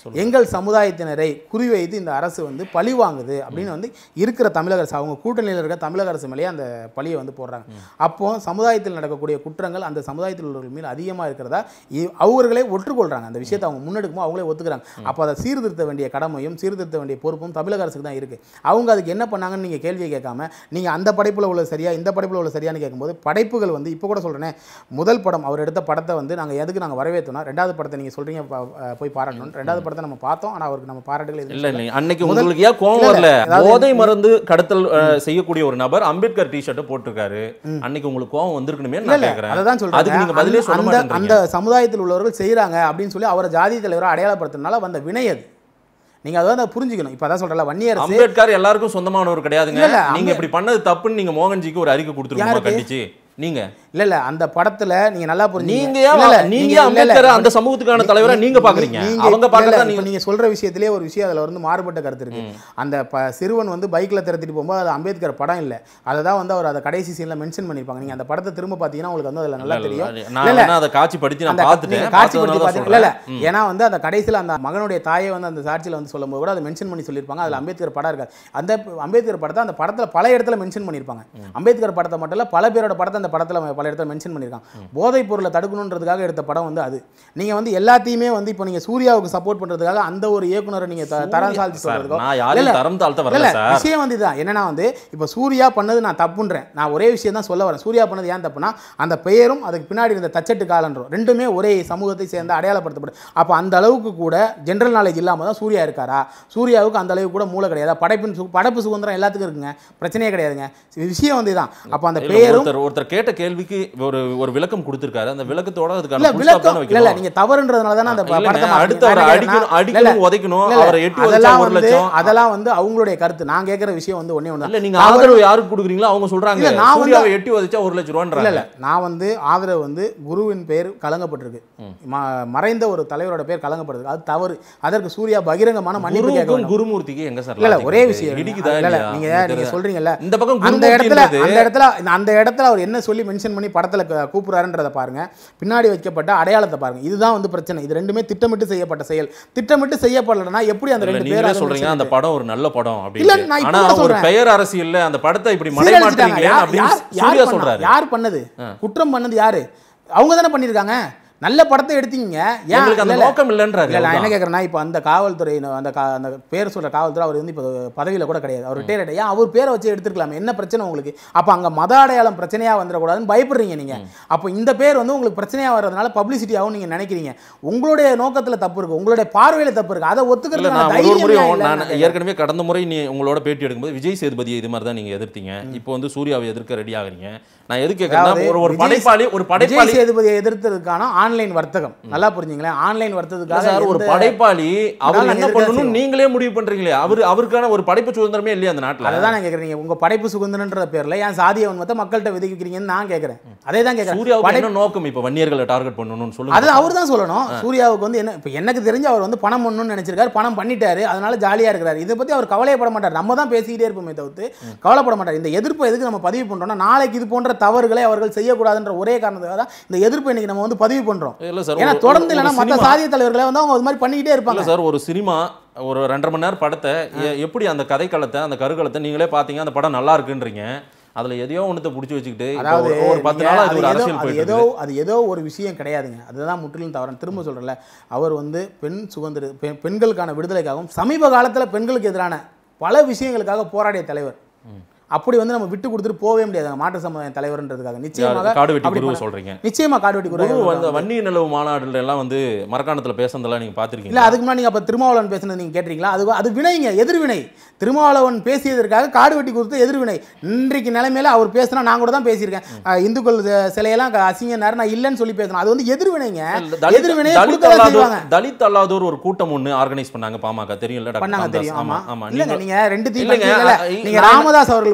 எங்கள் சமுதாயத்தினரை குறிவைத்து இந்த அரசு வந்து பழி வாங்குது அப்படின்னு வந்து இருக்கிற தமிழக அரசு அவங்க கூட்டணியில் இருக்க தமிழக அரசு மேலேயே அந்த பழியை வந்து போடுறாங்க அப்போ சமுதாயத்தில் நடக்கக்கூடிய குற்றங்கள் அந்த சமுதாயத்தில் உள்ளவர்கள் மீது அதிகமாக இருக்கிறதா இ- அவர்களே ஒற்றுக்கொள்றாங்க அந்த விஷயத்தை அவங்க முன்னெடுக்கும்போது அவங்களே ஒத்துக்கிறாங்க அப்போ அதை சீர்திருத்த வேண்டிய கடமையும் சீர்திருத்த வேண்டிய பொறுப்பும் தமிழக அரசுக்கு தான் இருக்கு அவங்க அதுக்கு என்ன பண்ணாங்கன்னு நீங்கள் கேள்வியை கேட்காம நீங்கள் அந்த படைப்பில் உள்ள சரியா இந்த படைப்பில் உள்ள சரியான்னு கேட்கும்போது படைப்புகள் வந்து இப்போ கூட சொல்கிறேனே முதல் படம் அவர் எடுத்த படத்தை வந்து நாங்கள் எதுக்கு நாங்கள் வரவேற்றோம் ரெண்டாவது படத்தை நீங்கள் சொல்கிறீங்க போய் பாராட்டணும் ரெண்டாவது படத்தை நம்ம பார்த்தோம் ஆனால் அவருக்கு நம்ம பாராட்டுகள் எதுவும் இல்ல சொல்லல. இல்ல அன்னைக்கு முதல்- உங்களுக்கு ஏன் கோவம் இல்ல, வரல இல்ல, அதாவது- போதை மருந்து கடத்தல் அஹ், செய்யக்கூடிய ஒரு நபர் அம்பேத்கர் டி ஷர்ட்டை போட்டிருக்காரு அன்னைக்கு உங்களுக்கு கோவம் வந்திருக்கணுமே இல்ல நான் இல்ல கேக்குறேன் அதை தான் அதுக்கு நீங்க சொல்றேன் பதிலே சொல்ல அந்த அந்த மாட்டேன்றீங்க சமுதாயத்தில் உள்ளவர்கள் செய்றாங்க அப்படின்னு சொல்லி அவரை ஜாதி தலைவரை அடையாளப்படுத்துறதுனால வந்த வினை அது நீங்க அதை வந்து புரிஞ்சுக்கணும் இப்போ அதான் சொல்றல வன்னியரசு அம்பேத்கர் எல்லாருக்கும் சொந்தமானவர் கிடையாதுங்க இல்ல, இல்ல, நீங்க இப்படி பண்ணது தப்புன்னு நீங்க மோகன்ஜிக்கு ஒரு அறிக்கை கொடுத்துருக்கோமா யாருக்கு? கண்டிச்சு நீங்க இல்ல இல்ல அந்த படத்துல நீங்க நல்லா புரிஞ்சுங்க நீங்க ஏன் இல்ல, இல்ல, நீங்க நீங்க- ஏன் இல்ல, இல்ல, அம்பேத்கர் அந்த சமூகத்துக்கான தலைவரா நீங்க பாக்குறீங்க நீங்க- அவங்க இல்ல, இல்ல, பாக்கறதா இப்ப நீங்க நீங்க சொல்ற விஷயத்திலே ஒரு விஷயம் அதுல வந்து மாறுபட்ட கருத்து இருக்கு அந்த ப- சிறுவன் வந்து பைக்ல திறத்திட்டு போகும்போது அது அம்பேத்கர் படம் இல்ல அதை தான் வந்து அவர் அதை கடைசி சீன்ல மென்ஷன் பண்ணிருப்பாங்க நீங்க அந்த படத்தை திரும்ப பாத்தீங்கன்னா உங்களுக்கு வந்து அதுல நல்லா தெரியும் நான் இல்ல, இல்ல. வேணா அதை காட்சிப்படுத்தி நான் அந்த பார்த்துட்டேன் நீங்க காட்சிப்படுத்தி பார்த்ததுனால பார்த்தீங்க இல்ல இல்ல சொல்றேன். ஏன்னா வந்து அந்த கடைசியில் அந்த மகனுடைய தாயை வந்து அந்த சாட்சியில் வந்து சொல்லும்போது கூட அதை மென்ஷன் பண்ணி சொல்லியிருப்பாங்க அதில் அம்பேத்கர் படம் இருக்காது அந்த அம்பேத்கர் படத்தை அந்த படத்தில் பல இடத்துல மென்ஷன் பண்ணியிருப்பாங்க அம்பேத்கர் படத்தை மட்டும் இல்ல பல பேரோட படத்தை அந்த படத்தில் பல இடத்துல மென்ஷன் பண்ணியிருக்காங்க போதைப் பொருளை தடுக்கணுன்றதுக்காக எடுத்த படம் வந்து அது நீங்கள் வந்து எல்லாத்தையுமே வந்து இப்போ நீங்கள் சூர்யாவுக்கு சப்போர்ட் பண்ணுறதுக்காக அந்த ஒரு இயக்குனரை நீங்கள் தரம் சால்த்தி சார், சொல்கிறதுக்கோ நான் யாரையும் இல்ல, தரம் தாழ்த்த இல்ல, வரல இல்ல, சார் விஷயம் வந்து இதுதான் என்னன்னா வந்து இப்போ சூர்யா பண்ணது நான் தப்புன்றேன் நான் ஒரே விஷயம் தான் சொல்ல வரேன் சூர்யா பண்ணது ஏன் தப்புனா அந்த பெயரும் அதுக்கு பின்னாடி இருந்த தச்சட்டு காலன்றோம் ரெண்டுமே ஒரே சமூகத்தை சேர்ந்து அடையாளப்படுத்தப்படும் அப்போ அந்த அளவுக்கு கூட ஜென்ரல் நாலேஜ் இல்லாமல் தான் சூர்யா இருக்காரா சூர்யாவுக்கு அந்த அளவுக்கு கூட மூளை கிடையாது படைப்பின் சு படைப்பு சுதந்திரம் எல்லாத்துக்கும் இருக்குங்க பிரச்சனையே கிடையாதுங்க விஷயம் வந்து இதுதான் அப்போ அந்த இல்ல, பெயரும் ஒருத்தர் ஒருத்தர் கேட்ட கேள்விக்கு ஒரு ஒரு விளக்கம் கொடுத்திருக்காரு அந்த விளக்கத்தோட இல்ல அதுக்கான full stop விளக்கம் தானே இல்ல இல்ல வைக்கணும் நீங்க தவறுன்றதுனால தானே அந்த ப- இல்லைங்க, படத்தை மாத்துறீங்க. அடுத்து நான் அவரை என்ன அடிக்கணும் கேக்குறேன்னா, அடிக்கணும் இல்ல, உதைக்கணும் இல்ல, இல்ல, அவரை எட்டி உதைச்சா அதெல்லாம் ஒரு வந்து லட்சம் அதெல்லாம் வந்து அவங்களுடைய கருத்து நான் கேட்குற விஷயம் வந்து ஒண்ணே ஒன்று இல்ல நீங்க ஆதரவு யாருக்கு கொடுக்குறீங்களோ அவங்க சொல்றாங்க இல்ல, நான் வந்து- சூர்யாவை எட்டி உதைச்சா ஒரு லட்சம் இல்ல ரூபான்றாங்க இல்ல நான் வந்து ஆதரவு வந்து குருவின் பெயர் கலங்கப்பட்டிருக்கு ம- மறைந்த ஒரு தலைவரோட பேர் கலங்கப்பட்டிருக்கு அது தவறு அதற்கு சூர்யா பகிரங்கமான மன்னிப்பு கேட்க குருவுக்கும் வேண்டும் குருமூர்த்திக்கு எங்க சார் இல்ல இல்ல logic ஒரே இருக்கு? விஷயம் இடிக்குதா இல்ல இல்ல இல்லையா? நீங்க உங்களுக்கு நீங்க தெரியுதா? சொல்றீங்கல்ல இந்த பக்கம் அந்த இடத்துல குருமூர்த்தின்றது அந்த இடத்துல அந்த இடத்துல அவர் என்ன சொல்லி மென்ஷன் பண்ணி படத்துல க- கூப்பிடுறாருன்றத பாருங்க பின்னாடி வைக்கப்பட்ட அடையாளத்தை பாருங்க இதுதான் வந்து பிரச்சனை இது ரெண்டுமே திட்டமிட்டு செய்யப்பட்ட செயல் திட்டமிட்டு செய்யப்படலைன்னா எப்படி அந்த இல்ல, ரெண்டு நீங்களே பேர் சொல்றீங்க அந்த படம் ஒரு நல்ல படம் இல்ல, அப்படின்னு நான் இப்ப ஆனா கூட ஒரு சொல்றேன். பெயர் அரசியல்ல அந்த படத்தை இப்படி சீரழிச்சிட்டாங்க. மறைமாட்டீங்களே யார் அப்படின்னு யார் யார் சூர்யா பண்ணா? சொல்றாரு யார் பண்ணது குற்றம் பண்ணது யாரு அவங்க தானே பண்ணிருக்காங்க நல்ல படத்தை எடுத்தீங்க ஏன் எங்களுக்கு அந்த இல்ல, இல்ல. நோக்கம் இல்லைன்றாரு இல்ல, நான் என்ன அவ்வளவுதான். கேட்குறேன்னா இப்போ அந்த காவல்துறை அந்த கா- அந்த பேர் சொல்ற காவல்துறை அவர் வந்து இப்போ பதவியில் கூட கிடையாது அவர் ரிட்டையர் ஏன் அவர் பேரை வச்சு எடுத்துருக்கலாம் என்ன பிரச்சனை உங்களுக்கு அப்போ அங்கே மத அடையாளம் பிரச்சனையாக வந்துடக்கூடாதுன்னு பயப்படுறீங்க நீங்க அப்போ இந்த பேர் வந்து உங்களுக்கு பிரச்சனையாக வர்றதுனால பப்ளிசிட்டி ஆகும் நீங்க நினைக்கிறீங்க உங்களுடைய நோக்கத்துல தப்பு இருக்கு உங்களுடைய பார்வையில தப்பு இருக்கு அதை இல்ல ஒத்துக்கிறது நான் ஒரு ஒரு முறையும் நான் தைரியம் ஏற்கனவே கடந்த முறை நீ உங்களோட பேட்டி எடுக்கும்போது விஜய் சேதுபதியை இது மாதிரி தான் நீங்க எதிர்த்தீங்க இப்போ வந்து சூர்யாவை எதிர்க்க ரெடி ஆகுறீங்க நான் எது கேட்கறேன்னா அதாவது ஒரு ஒரு விஜய் படைப்பாளி ஒரு விஜய் படைப்பாளி சேதுபதியை எதிர்த்ததுக்கான ஆன்லைன் வர்த்தகம் நல்லா புரிஞ்சுங்களேன் ஆன்லைன் இல்ல வர்த்தகத்துக்காக சார் ஒரு எந்த- படைப்பாளி அவர் நாங்க என்ன எதிர்க்க பண்ணணும் செய்வோம். நீங்களே முடிவு பண்றீங்களே அவர் அவருக்கான ஒரு படைப்பு சுதந்திரமே இல்லையா அந்த நாட்டுல அதை தான் நான் கேட்குறேன் உங்க படைப்பு சுதந்திரன்ற பேர்ல ஏன் சாதிய உண்மத்தை மக்கள்கிட்ட விதிக்கிறீங்கன்னு நான் கேட்குறேன் அதே தான் கேட்குறேன் சூர்யாவுக்கு என்ன நோக்கம் இப்ப வன்னியர்களை டார்கெட் பண்ணணும்னு சொல்லுங்க அது அவர் தான் சொல்லணும் சூர்யாவுக்கு வந்து என்ன இப்போ எனக்கு தெரிஞ்சு அவர் வந்து பணம் பண்ணணும்னு நினைச்சிருக்காரு பணம் பண்ணிட்டாரு அதனால ஜாலியா இருக்கிறாரு இதை பத்தி அவர் கவலையப்பட மாட்டார் நம்ம தான் பேசிக்கிட்டே இருப்போமே தவிர்த்து கவலைப்பட மாட்டார் இந்த எதிர்ப்பு எதுக்கு நம்ம பதிவு பண்றோம்னா நாளைக்கு இது போன்ற தவறுகளை அவர்கள் செய்யக்கூடாதுன்ற ஒரே காரணத்துக்காக தான் இந்த எதிர்ப்பு இன்னைக்கு நம்ம வந்து பதிவு பண்றோம் இல்ல சார் ஏன்னா ஒரு- தொடர்ந்து ஒரு இல்லைன்னா மற்ற சினிமா- சாதிய தலைவர்களை வந்து அவங்க அது மாதிரி பண்ணிக்கிட்டே இருப்பாங்க இல்ல சார் ஒரு சினிமா ஒரு ரெண்டரை மணி நேரம் படத்தை எ- எப்படி அந்த கதைக்களத்தை அந்த கருக்களத்தை நீங்களே பாத்தீங்க அந்த படம் நல்லா இருக்குன்றீங்க அதுல எதையோ ஒண்ணுத்த புடிச்சு வச்சுக்கிட்டு இப்போ அதாவது ஒரு- ஒரு பத்து நீங்க நாள் அது அது ஒரு ஏதோ அரசியல் அது போயிட்டு ஏதோ இருக்குது. அது ஏதோ ஒரு விஷயம் கிடையாதுங்க அதுதான் முற்றிலும் தவறு திரும்ப சொல்றேன்ல அவர் வந்து பெண் சுதந்திர பெ- பெண்களுக்கான விடுதலைக்காகவும் சமீப காலத்துல பெண்களுக்கு எதிரான பல விஷயங்களுக்காக போராடிய தலைவர் அப்படி வந்து நம்ம விட்டு கொடுத்துட்டு போகவே முடியாது மாற்று சமுதாய தலைவர்ன்றதுக்காக நிச்சயமாக யாரு? காடுவெட்டி அப்படி குருவை பண்ண- சொல்றீங்க நிச்சயமா காடுவெட்டி குரு குரு வந்து வன்னி நிலவு மாநாடுல எல்லாம் வந்து மரக்காணத்துல பேசுனதெல்லாம் நீங்க இல்ல பாத்திருக்கீங்க அதுக்கு முன்னாடி நீங்க அப்ப திருமாவளவன் பேசுனது நீங்க கேட்டீங்களா அது அது வினைங்க எதிர்வினை திருமாவளவன் பேசியதற்காக காடு வெட்டி கொடுத்த எதிர்வினை இன்றைக்கு நிலைமையில அவர் பேசினா நான் கூட தான் பேசியிருக்கேன் அஹ், இந்துக்கள் சி- சிலையெல்லாம் அசிங்க நேரம் நான் இல்லைன்னு சொல்லி பேசணும் அது வந்து எதிர்வினைங்க தலித் எதிர்வினை தலித் கொடுக்கதான் அல்லாதோர் செய்வாங்க தலித் அல்லாதோர் ஒரு கூட்டம் ஒண்ணு ஆர்கனைஸ் பண்ணாங்க பாமக தெரியும்ல டாக்டர் பண்ணாங்க ராமதாஸ். தெரியும் ஆமா ஆமா இல்லங்க நீங்க- நீங்க ரெண்டு தீ இல்லைங்க, இல்ல, அ- நீங்க நான் ராமதாஸ் அவர்கள்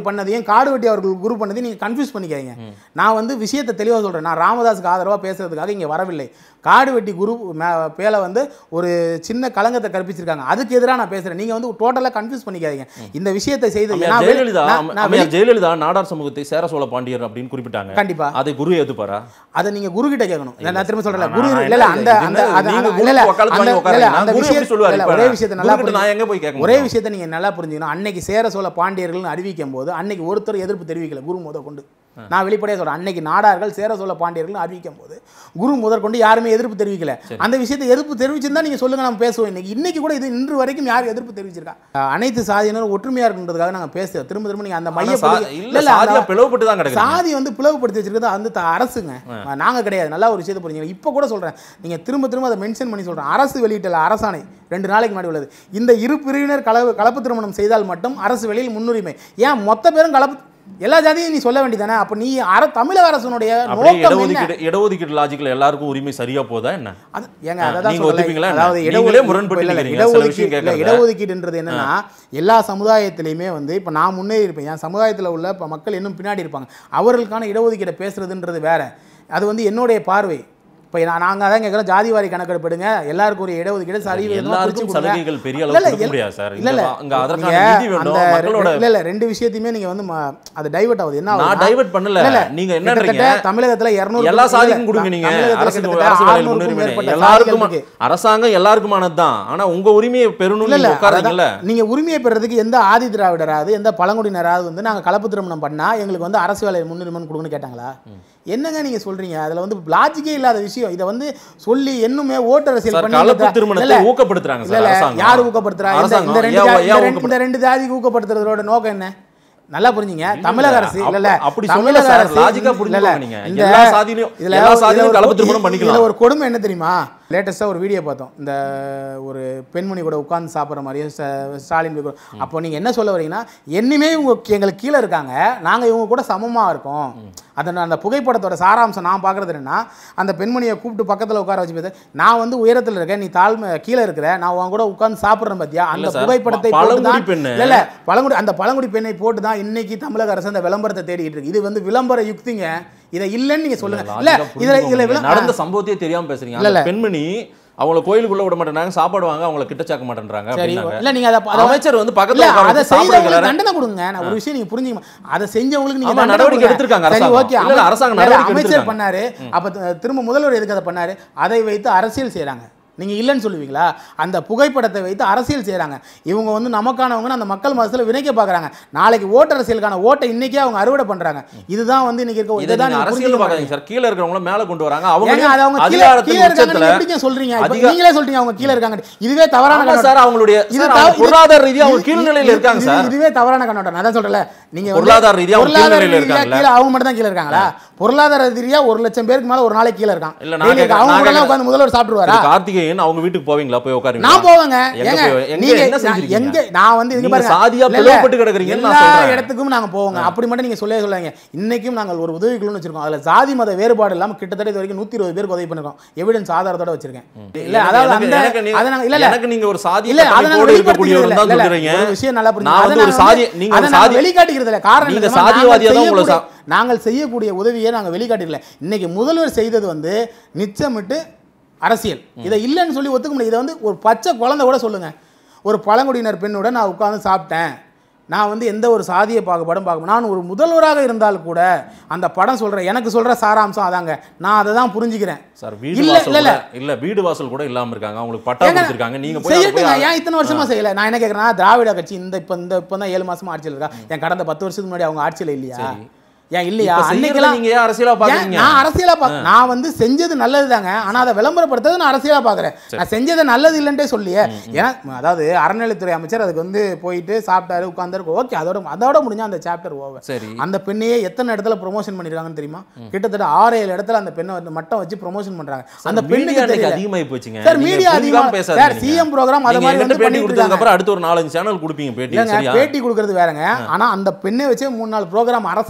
பண்ணதையும் காடுவெட்டி அவர்கள் குரு பண்ணதையும் நீங்கள் கன்ஃபியூஸ் பண்ணிக்காதீங்க நான் வந்து விஷயத்தை தெளிவாக சொல்கிறேன் நான் ராமதாஸுக்கு ஆதரவாக பேசுறதுக்காக இங்கே வரவில்லை காடுவெட்டி குரு மே- பேல வந்து ஒரு சின்ன களங்கத்தை கற்பிச்சிருக்காங்க அதுக்கு எதிராக நான் பேசுகிறேன் நீங்கள் வந்து டோட்டலாக கன்ஃபியூஸ் பண்ணிக்காதீங்க இந்த விஷயத்தை செய்து அம்மையார் நான் வெளி- ஜெயலலிதா நான்- நான் வெளி- அம்மையார் ஜெயலலிதா நாடார் சமூகத்தை சேர சோழ பாண்டியர் அப்படின்னு குறிப்பிட்டாங்க கண்டிப்பா அதை குரு ஏத்துப்பாரா அதை நீங்க குரு கிட்ட கேட்கணும் இல்ல, நான் திரும்ப சொல்றேன் நான் குரு நான் இல்ல இல்ல என்ன அந்த இது அந்த என்ன அது- நீங்க அந்த- குரு இல்ல, இல்ல, உக்காந்து அந்த- உட்காருங்க. இல்ல, நான் அந்த குரு எப்படி விஷயம் சொல்லுவாரு இல்ல, இப்ப? ஒரே விஷயத்தை நல்லா குருகிட்ட நான் எங்க போய் கேட்க ஒரே முடியும்? விஷயத்தை நீங்க நல்லா புரிஞ்சுக்கணும் அன்னைக்கு சேர சோழ பாண்டியர்கள்னு அறிவிக்கும் போது அன்னைக்கு ஒருத்தர் எதிர்ப்பு தெரிவிக்கல குரு முத கொண்டு நான் வெளிப்படையாக சொல்றேன் அன்னைக்கு நாடார்கள் சேர சோழ பாண்டியர்கள்னு அறிவிக்கும் போது குரு முதற்கொண்டு யாருமே எதிர்ப்பு தெரிவிக்கல அந்த விஷயத்தை எதிர்ப்பு தெரிவிச்சிருந்தா நீங்க சொல்லுங்க நம்ம பேசுவோம் இன்னைக்கு இன்னைக்கு கூட இது இன்று வரைக்கும் யார் எதிர்ப்பு தெரிவிச்சிருக்கா அஹ் அனைத்து சாதியினரும் ஒற்றுமையா இருக்குன்றதுக்காக நாங்க பேசுறோம் திரும்ப திரும்ப நீங்க அந்த ஆனா மைய சா- பகுதி- இல்ல இல்ல, இல்ல, அந்த- சாதியா பிளவுபட்டு தான் கிடக்குது சாதி வந்து பிளவுபடுத்தி வச்சிருக்கிறது அந்த த- அரசுங்க நாங்க கிடையாது நல்லா ஒரு விஷயத்தை புரிஞ்சுங்க இப்போ கூட சொல்றேன் நீங்க திரும்ப திரும்ப அதை மென்ஷன் பண்ணி சொல்றேன் அரசு வெளியிட்ட அரசாணை ரெண்டு நாளைக்கு முன்னாடி உள்ளது இந்த இரு பிரிவினர் கலப்பு கலப்பு திருமணம் செய்தால் மட்டும் அரசு வெளியில் முன்னுரிமை ஏன் மொத்த பேரும் கலப்பு எல்லா ஜாதியும் நீ சொல்ல வேண்டியதானே அப்ப நீ அர தமிழக அரசனுடைய அப்படியே நோக்கம் என்ன இடஒதுக்கீடு இடஒதுக்கீடு லாஜிக்கல எல்லாருக்கும் உரிமை சரியா போதா என்ன அது ஏங்க அதை தான் நீங்க சொல்றேன். ஒத்துப்பீங்களா என்ன? அதாவது நீங்களே இடஒதுக்கீடு முரண்பட்டு இல்ல, இல்ல, நிக்கிறீங்க. சில விஷயம் இடஒதுக்கீடு இல்ல, கேட்கறதுல. இடஒதுக்கீடுன்றது என்னன்னா எல்லா சமுதாயத்திலையுமே வந்து இப்போ நான் முன்னேறி இருப்பேன் என் சமுதாயத்தில் உள்ள இப்போ மக்கள் இன்னும் பின்னாடி இருப்பாங்க அவர்களுக்கான இடஒதுக்கீடை பேசுறதுன்றது வேற அது வந்து என்னுடைய பார்வை இப்போ நான் நாங்கள் அதான் கேட்குறோம் ஜாதி வாரி கணக்கெடுப்பிடுங்க எல்லாருக்கும் ஒரு இடஒதுக்கீடு சரி விகிதமா பிரிச்சு எல்லாருக்கும் கொடுங்க. சலுகைகள் பெரிய இல்ல, அளவுக்கு இல்ல, கொடுக்க முடியாது சார் இல்ல, இல்ல. அங்க அதற்கான நீங்க நிதி வேண்டும் அந்த மக்களோட இல்ல இல்ல ரெண்டு விஷயத்தையுமே நீங்க வந்து ம- அது டைவர்ட் ஆகுது என்ன நான் ஆகுதுன்னா, டைவர்ட் பண்ணல இல்ல, இல்ல. நீங்க என்னன்றீங்க கிட்டத்தட்ட தமிழகத்துல 200 எல்லா இல்ல, சாதிக்கும் கொடுங்க நீங்க தமிழகத்துல அரசு கிட்டத்தட்ட அரசு வேலையில் 600 க்கும் முன்னுரிமை மேற்பட்ட எல்லாருக்கும் சாதிகள் இருக்கு. அரசாங்கம் எல்லாருக்குமானது தான் ஆனா உங்க உரிமையை பெறணும்னு இல்ல இல்ல நீங்க உட்காருங்கல்ல அதான் நீங்க உரிமையை பெறதுக்கு எந்த ஆதி திராவிடராவது எந்த பழங்குடியினராவது வந்து நாங்க கலப்பு திருமணம் பண்ணா எங்களுக்கு வந்து அரசு வேலை முன்னுரிமைன்னு கொடுங்கன்னு கேட்டாங்களா என்னங்க நீங்க சொல்றீங்க அதுல வந்து லாஜிக்கே இல்லாத விஷயம் இதை வந்து சொல்லி இன்னுமே ஓட்டு அரசியல் சார் பண்ணி கலப்பு இந்த- திருமணத்தை இல்ல, ஊக்கப்படுத்துறாங்க இல்ல சார் இல்ல அரசாங்கம் யார் ஊக்கப்படுத்துறா இந்த- இந்த அரசாங்கம் ரெண்டு ஏன் ஜாதி- ஏன் இந்த ரெண்டு- ஊக்கப்படுத்து- இந்த ரெண்டு ஜாதிக்கு ஊக்கப்படுத்துறதோட நோக்கம் என்ன நல்லா புரிஞ்சுங்க தமிழக அரசு இல்ல இல்ல அப்ப- அப்படி சொல்லல தமிழக சார். அரசு லாஜிக்கா இல்ல, இல்ல. புரிஞ்சுக்கோங்க நீங்க. இந்த- எல்லா சாதியிலும் இதுல எல்லா இதுல சாதியிலும் ஒரு கலப்பு கொ- திருமணம் பண்ணிக்கலாம். இதுல ஒரு கொடுமை என்ன தெரியுமா லேட்டஸ்ட்டாக ஒரு வீடியோ பார்த்தோம் இந்த ஒரு பெண்மணி கூட உட்கார்ந்து சாப்பிட்ற மாதிரியே ஸ்ட- ஸ்டாலின் போய் கூட- அப்போ நீங்கள் என்ன சொல்ல வரீங்கன்னா என்னையுமே இவங்க எங்களுக்கு கீழே இருக்காங்க நாங்கள் இவங்க கூட சமமாக இருக்கோம் அந்த அந்த புகைப்படத்தோட சாராம்சம் நான் பார்க்குறது என்னன்னா அந்த பெண்மணியை கூப்பிட்டு பக்கத்தில் உட்கார வச்சு பேச நான் வந்து உயரத்தில் இருக்கேன் நீ தாழ்மை கீழே இருக்கிற நான் உன் கூட உட்கார்ந்து சாப்பிட்றேன் பார்த்தியா அந்த இல்ல சார், புகைப்படத்தை ப- போட்டு பழங்குடி தான் பெண்ணு. இல்ல இல்ல பழங்குடி அந்த பழங்குடி பெண்ணை போட்டு தான் இன்னைக்கு தமிழக அரசு அந்த விளம்பரத்தை தேடிட்டு இருக்கு இது வந்து விளம்பர யுக்திங்க இதை இல்லைன்னு நீங்க சொல்லுங்க இல்ல லாஜிக்கா இதுல இதுல புரிஞ்சுக்கோங்க. விளம்- நடந்த சம்பவத்தையே தெரியாம பேசுறீங்க இல்ல, அந்த இல்ல. பெண்மணி அவங்கள கோயிலுக்குள்ள விட மாட்டேறாங்க சாப்பாடு வாங்க அவங்கள கிட்ட சேர்க்க மாட்டேன்றாங்க சரி அப்படின்னாங்க இல்ல நீங்க அதை அதை- அமைச்சர் வந்து இல்ல பக்கத்துல உட்கார அதை வச்சு சாப்பிட செய்தவங்களுக்கு வைக்கிறாரு. தண்டனை கொடுங்க நான் ஒரு விஷயம் நீங்க புரிஞ்சுக்கணும் அதை செஞ்சவங்களுக்கு நீங்க ஆமா, தண்டனை நடவடிக்கை கொடுங்க. எடுத்திருக்காங்க சரி அரசாங்கம். ஓகே இல்ல, இல்ல, அரசாங்கம் நடவடிக்கை அமைச்சர் எடுத்திருக்காங்க. பண்ணாரு அப்ப த- திரும்ப முதல்வர் எதுக்கு அதை பண்ணாரு அதை வைத்து அரசியல் செய்றாங்க நீங்க இல்லைன்னு சொல்லுவீங்களா அந்த புகைப்படத்தை வைத்து அரசியல் செய்றாங்க இவங்க வந்து நமக்கானவங்கன்னு அந்த மக்கள் மனசுல வினைக்க பார்க்கறாங்க நாளைக்கு ஓட்டு அரசியலுக்கான ஓட்டை இன்னைக்கே அவங்க அறுவடை பண்றாங்க இதுதான் வந்து இன்னைக்கு இருக்க இதை இதுதான் நீங்க நீங்க அரசியல் புரிஞ்சுக்க பாக்காதீங்க சார் கீழ இருக்கிறவங்கள மேல கொண்டு வராங்க ஏங்க அவங்க அது அவங்க கீழ அதிகாரத்தின் கீழ இருக்காங்கன்னு உச்சத்துல எப்படிங்க சொல்றீங்க இப்ப அதிகா- நீங்களே சொல்றீங்க அவங்க கீழ இருக்காங்க இதுவே தவறான ஆமா கண்ணோட்டம். சார் அவங்களுடைய இது சார், தவ- அவங்க இது- பொருளாதார ரீதியா அவங்க இது- கீழ்நிலையில இது- இருக்காங்க இது- சார் இதுவே தவறான கண்ணோட்டம் நான் தான் சொல்றேன் நீங்க வந்து பொருளாதார ரீதியா அவங்க பொருளாதார கீழ்நிலையில ரீதியா இருக்காங்கல்ல? கீழ அவங்க மட்டும் தான் கீழ இருக்காங்களா பொருளாதார ரீதியா ஒரு லட்சம் பேருக்கு மேல ஒரு நாளைக்கு கீழ இருக்கான் இல்ல, நான் Daily கேக்குறேன், அவங்க நான் கூட கேக்குறேன். உட்கார்ந்து முதல்வர் சாப்பிடுவாரா திரு கார்த்திகேயன் அவங்க வீட்டுக்கு போவீங்களா போய் உட்காருங்க நான் போவேங்க எங்க ஏங்க போய்- எங்க நீங்க என்ன நான் செஞ்சிருக்கீங்க? எங்க நான் வந்து இங்க நீங்க பாருங்க சாதியா இல்ல, இல்ல, பிளவுபட்டு கிடக்குறீங்கன்னு நான் எல்லா சொல்றேன். இடத்துக்கும் நாங்க போவோங்க அப்படி மட்டும் நீங்க சொல்லவே சொல்லாங்க இன்னைக்கும் நாங்கள் ஒரு உதவிக்குழுன்னு வச்சிருக்கோம் அதுல சாதி மத வேறுபாடு இல்லாம கிட்டத்தட்ட இது வரைக்கும் நூத்தி இருபது பேருக்கு உதவி பண்ணிருக்கோம் எவிடன்ஸ் ஆதாரத்தோட வச்சிருக்கேன் இல்ல எனக்கு- அதாவது எனக்கு- அந்த எனக்கு நீ- அதை நாங்க இல்ல இல்ல எனக்கு நீங்க ஒரு சாதிய இல்ல அதை நாங்க கட்டமைப்போடு இருக்கக்கூடியவர் தான் வெளிப்படுத்திக்கிறது இல்ல. சொல்றீங்க ஒரு விஷயம் நல்லா புரிஞ்சுங்க. நான் அதை வந்து ஒரு நாங்க சாதி வந்து- நீங்க அதை ஒரு நாங்க சாதி வெளிக்காட்டிக்கிறது இல்ல காரணம் நீங்க என்ன தெரியுமா? சாதியவாதியா தான் நாங்கள் உங்களை செய்யக்கூடிய- நாங்கள் செய்யக்கூடிய உதவியை நாங்கள் வெளிக்காட்டிக்கல இன்னைக்கு முதல்வர் செய்தது வந்து நிச்சயமிட்டு அரசியல் இதை இல்லைன்னு சொல்லி ஒத்துக்க முடியாது இதை வந்து ஒரு பச்சை குழந்தை கூட சொல்லுங்க ஒரு பழங்குடியினர் பெண்ணோட நான் உட்கார்ந்து சாப்பிட்டேன் நான் வந்து எந்த ஒரு சாதிய பாகுபாடும் பார்க்க நான் ஒரு முதல்வராக இருந்தால் கூட அந்த படம் சொல்ற எனக்கு சொல்ற சாராம்சம் அதாங்க நான் அதை தான் புரிஞ்சுக்கிறேன் சார் வீடு இல்ல, வாசல் இல்ல, இல்ல. கூட இல்ல வீடு வாசல் கூட இல்லாம இருக்காங்க அவங்களுக்கு பட்டா ஏங்க, கொடுத்திருக்காங்க நீங்க போய் அதை செய்யட்டுங்க போய் ஏன் இத்தனை வருஷமா செய்யல நான் என்ன கேட்கறேன்னா திராவிட கட்சி இந்த இப்ப இந்த இப்போ தான் ஏழு மாசமா ஆட்சியில் இருக்கா என் கடந்த பத்து வருஷத்துக்கு முன்னாடி அவங்க ஆட்சியில் இல்லையா சரி. ஏன் இல்லையா இப்ப செய்யறதை அன்னைக்கெல்லாம் நீங்க ஏன் அரசியலா ஏன் பாக்குறீங்க நான் அரசியலா பார்க்க நான் வந்து செஞ்சது நல்லதுதாங்க ஆனா அதை விளம்பரப்படுத்துறது நான் அரசியலா பார்க்கறேன் நான் செஞ்சது நல்லது இல்லைன்ட்டே சொல்லியே ஏன்னா அதாவது அறநிலைத்துறை அமைச்சர் அதுக்கு வந்து போயிட்டு சாப்பிட்டாரு உட்கார்ந்தாரு ஓகே அதோட அதோட முடிஞ்சா அந்த சாப்டர் ஓவர் சரி அந்த பெண்ணையே எத்தனை இடத்துல ப்ரொமோஷன் பண்ணிருக்காங்கன்னு தெரியுமா கிட்டத்தட்ட ஆறு ஏழு இடத்துல அந்த பெண்ணை வந்து மட்டும் வச்சு ப்ரொமோஷன் பண்றாங்க அந்த மீடியா பெண்ணுக்கு இன்னைக்கு தெரியல அதிகமாயி போச்சுங்க சார் நீங்க மீடியா புரிஞ்சுக்காம அதிகமா பேசாதீங்க சார் சிஎம் ப்ரோக்ராம் அது நீங்க மாதிரி என்கிட்ட வந்து பேட்டி பண்ணிட்டு கொடுத்ததுக்கு இருக்காங்க அப்புறம் அடுத்து ஒரு நாலஞ்சு சேனல் கொடுப்பீங்க பேட்டி இல்லைங்க சரியா பேட்டி கொடுக்கறது வேறங்க ஆனா அந்த பெண்ணை வச்சே மூணு நாலு ப்ரோக்ராம் அரசாங்கம் பண்ணிருக்கு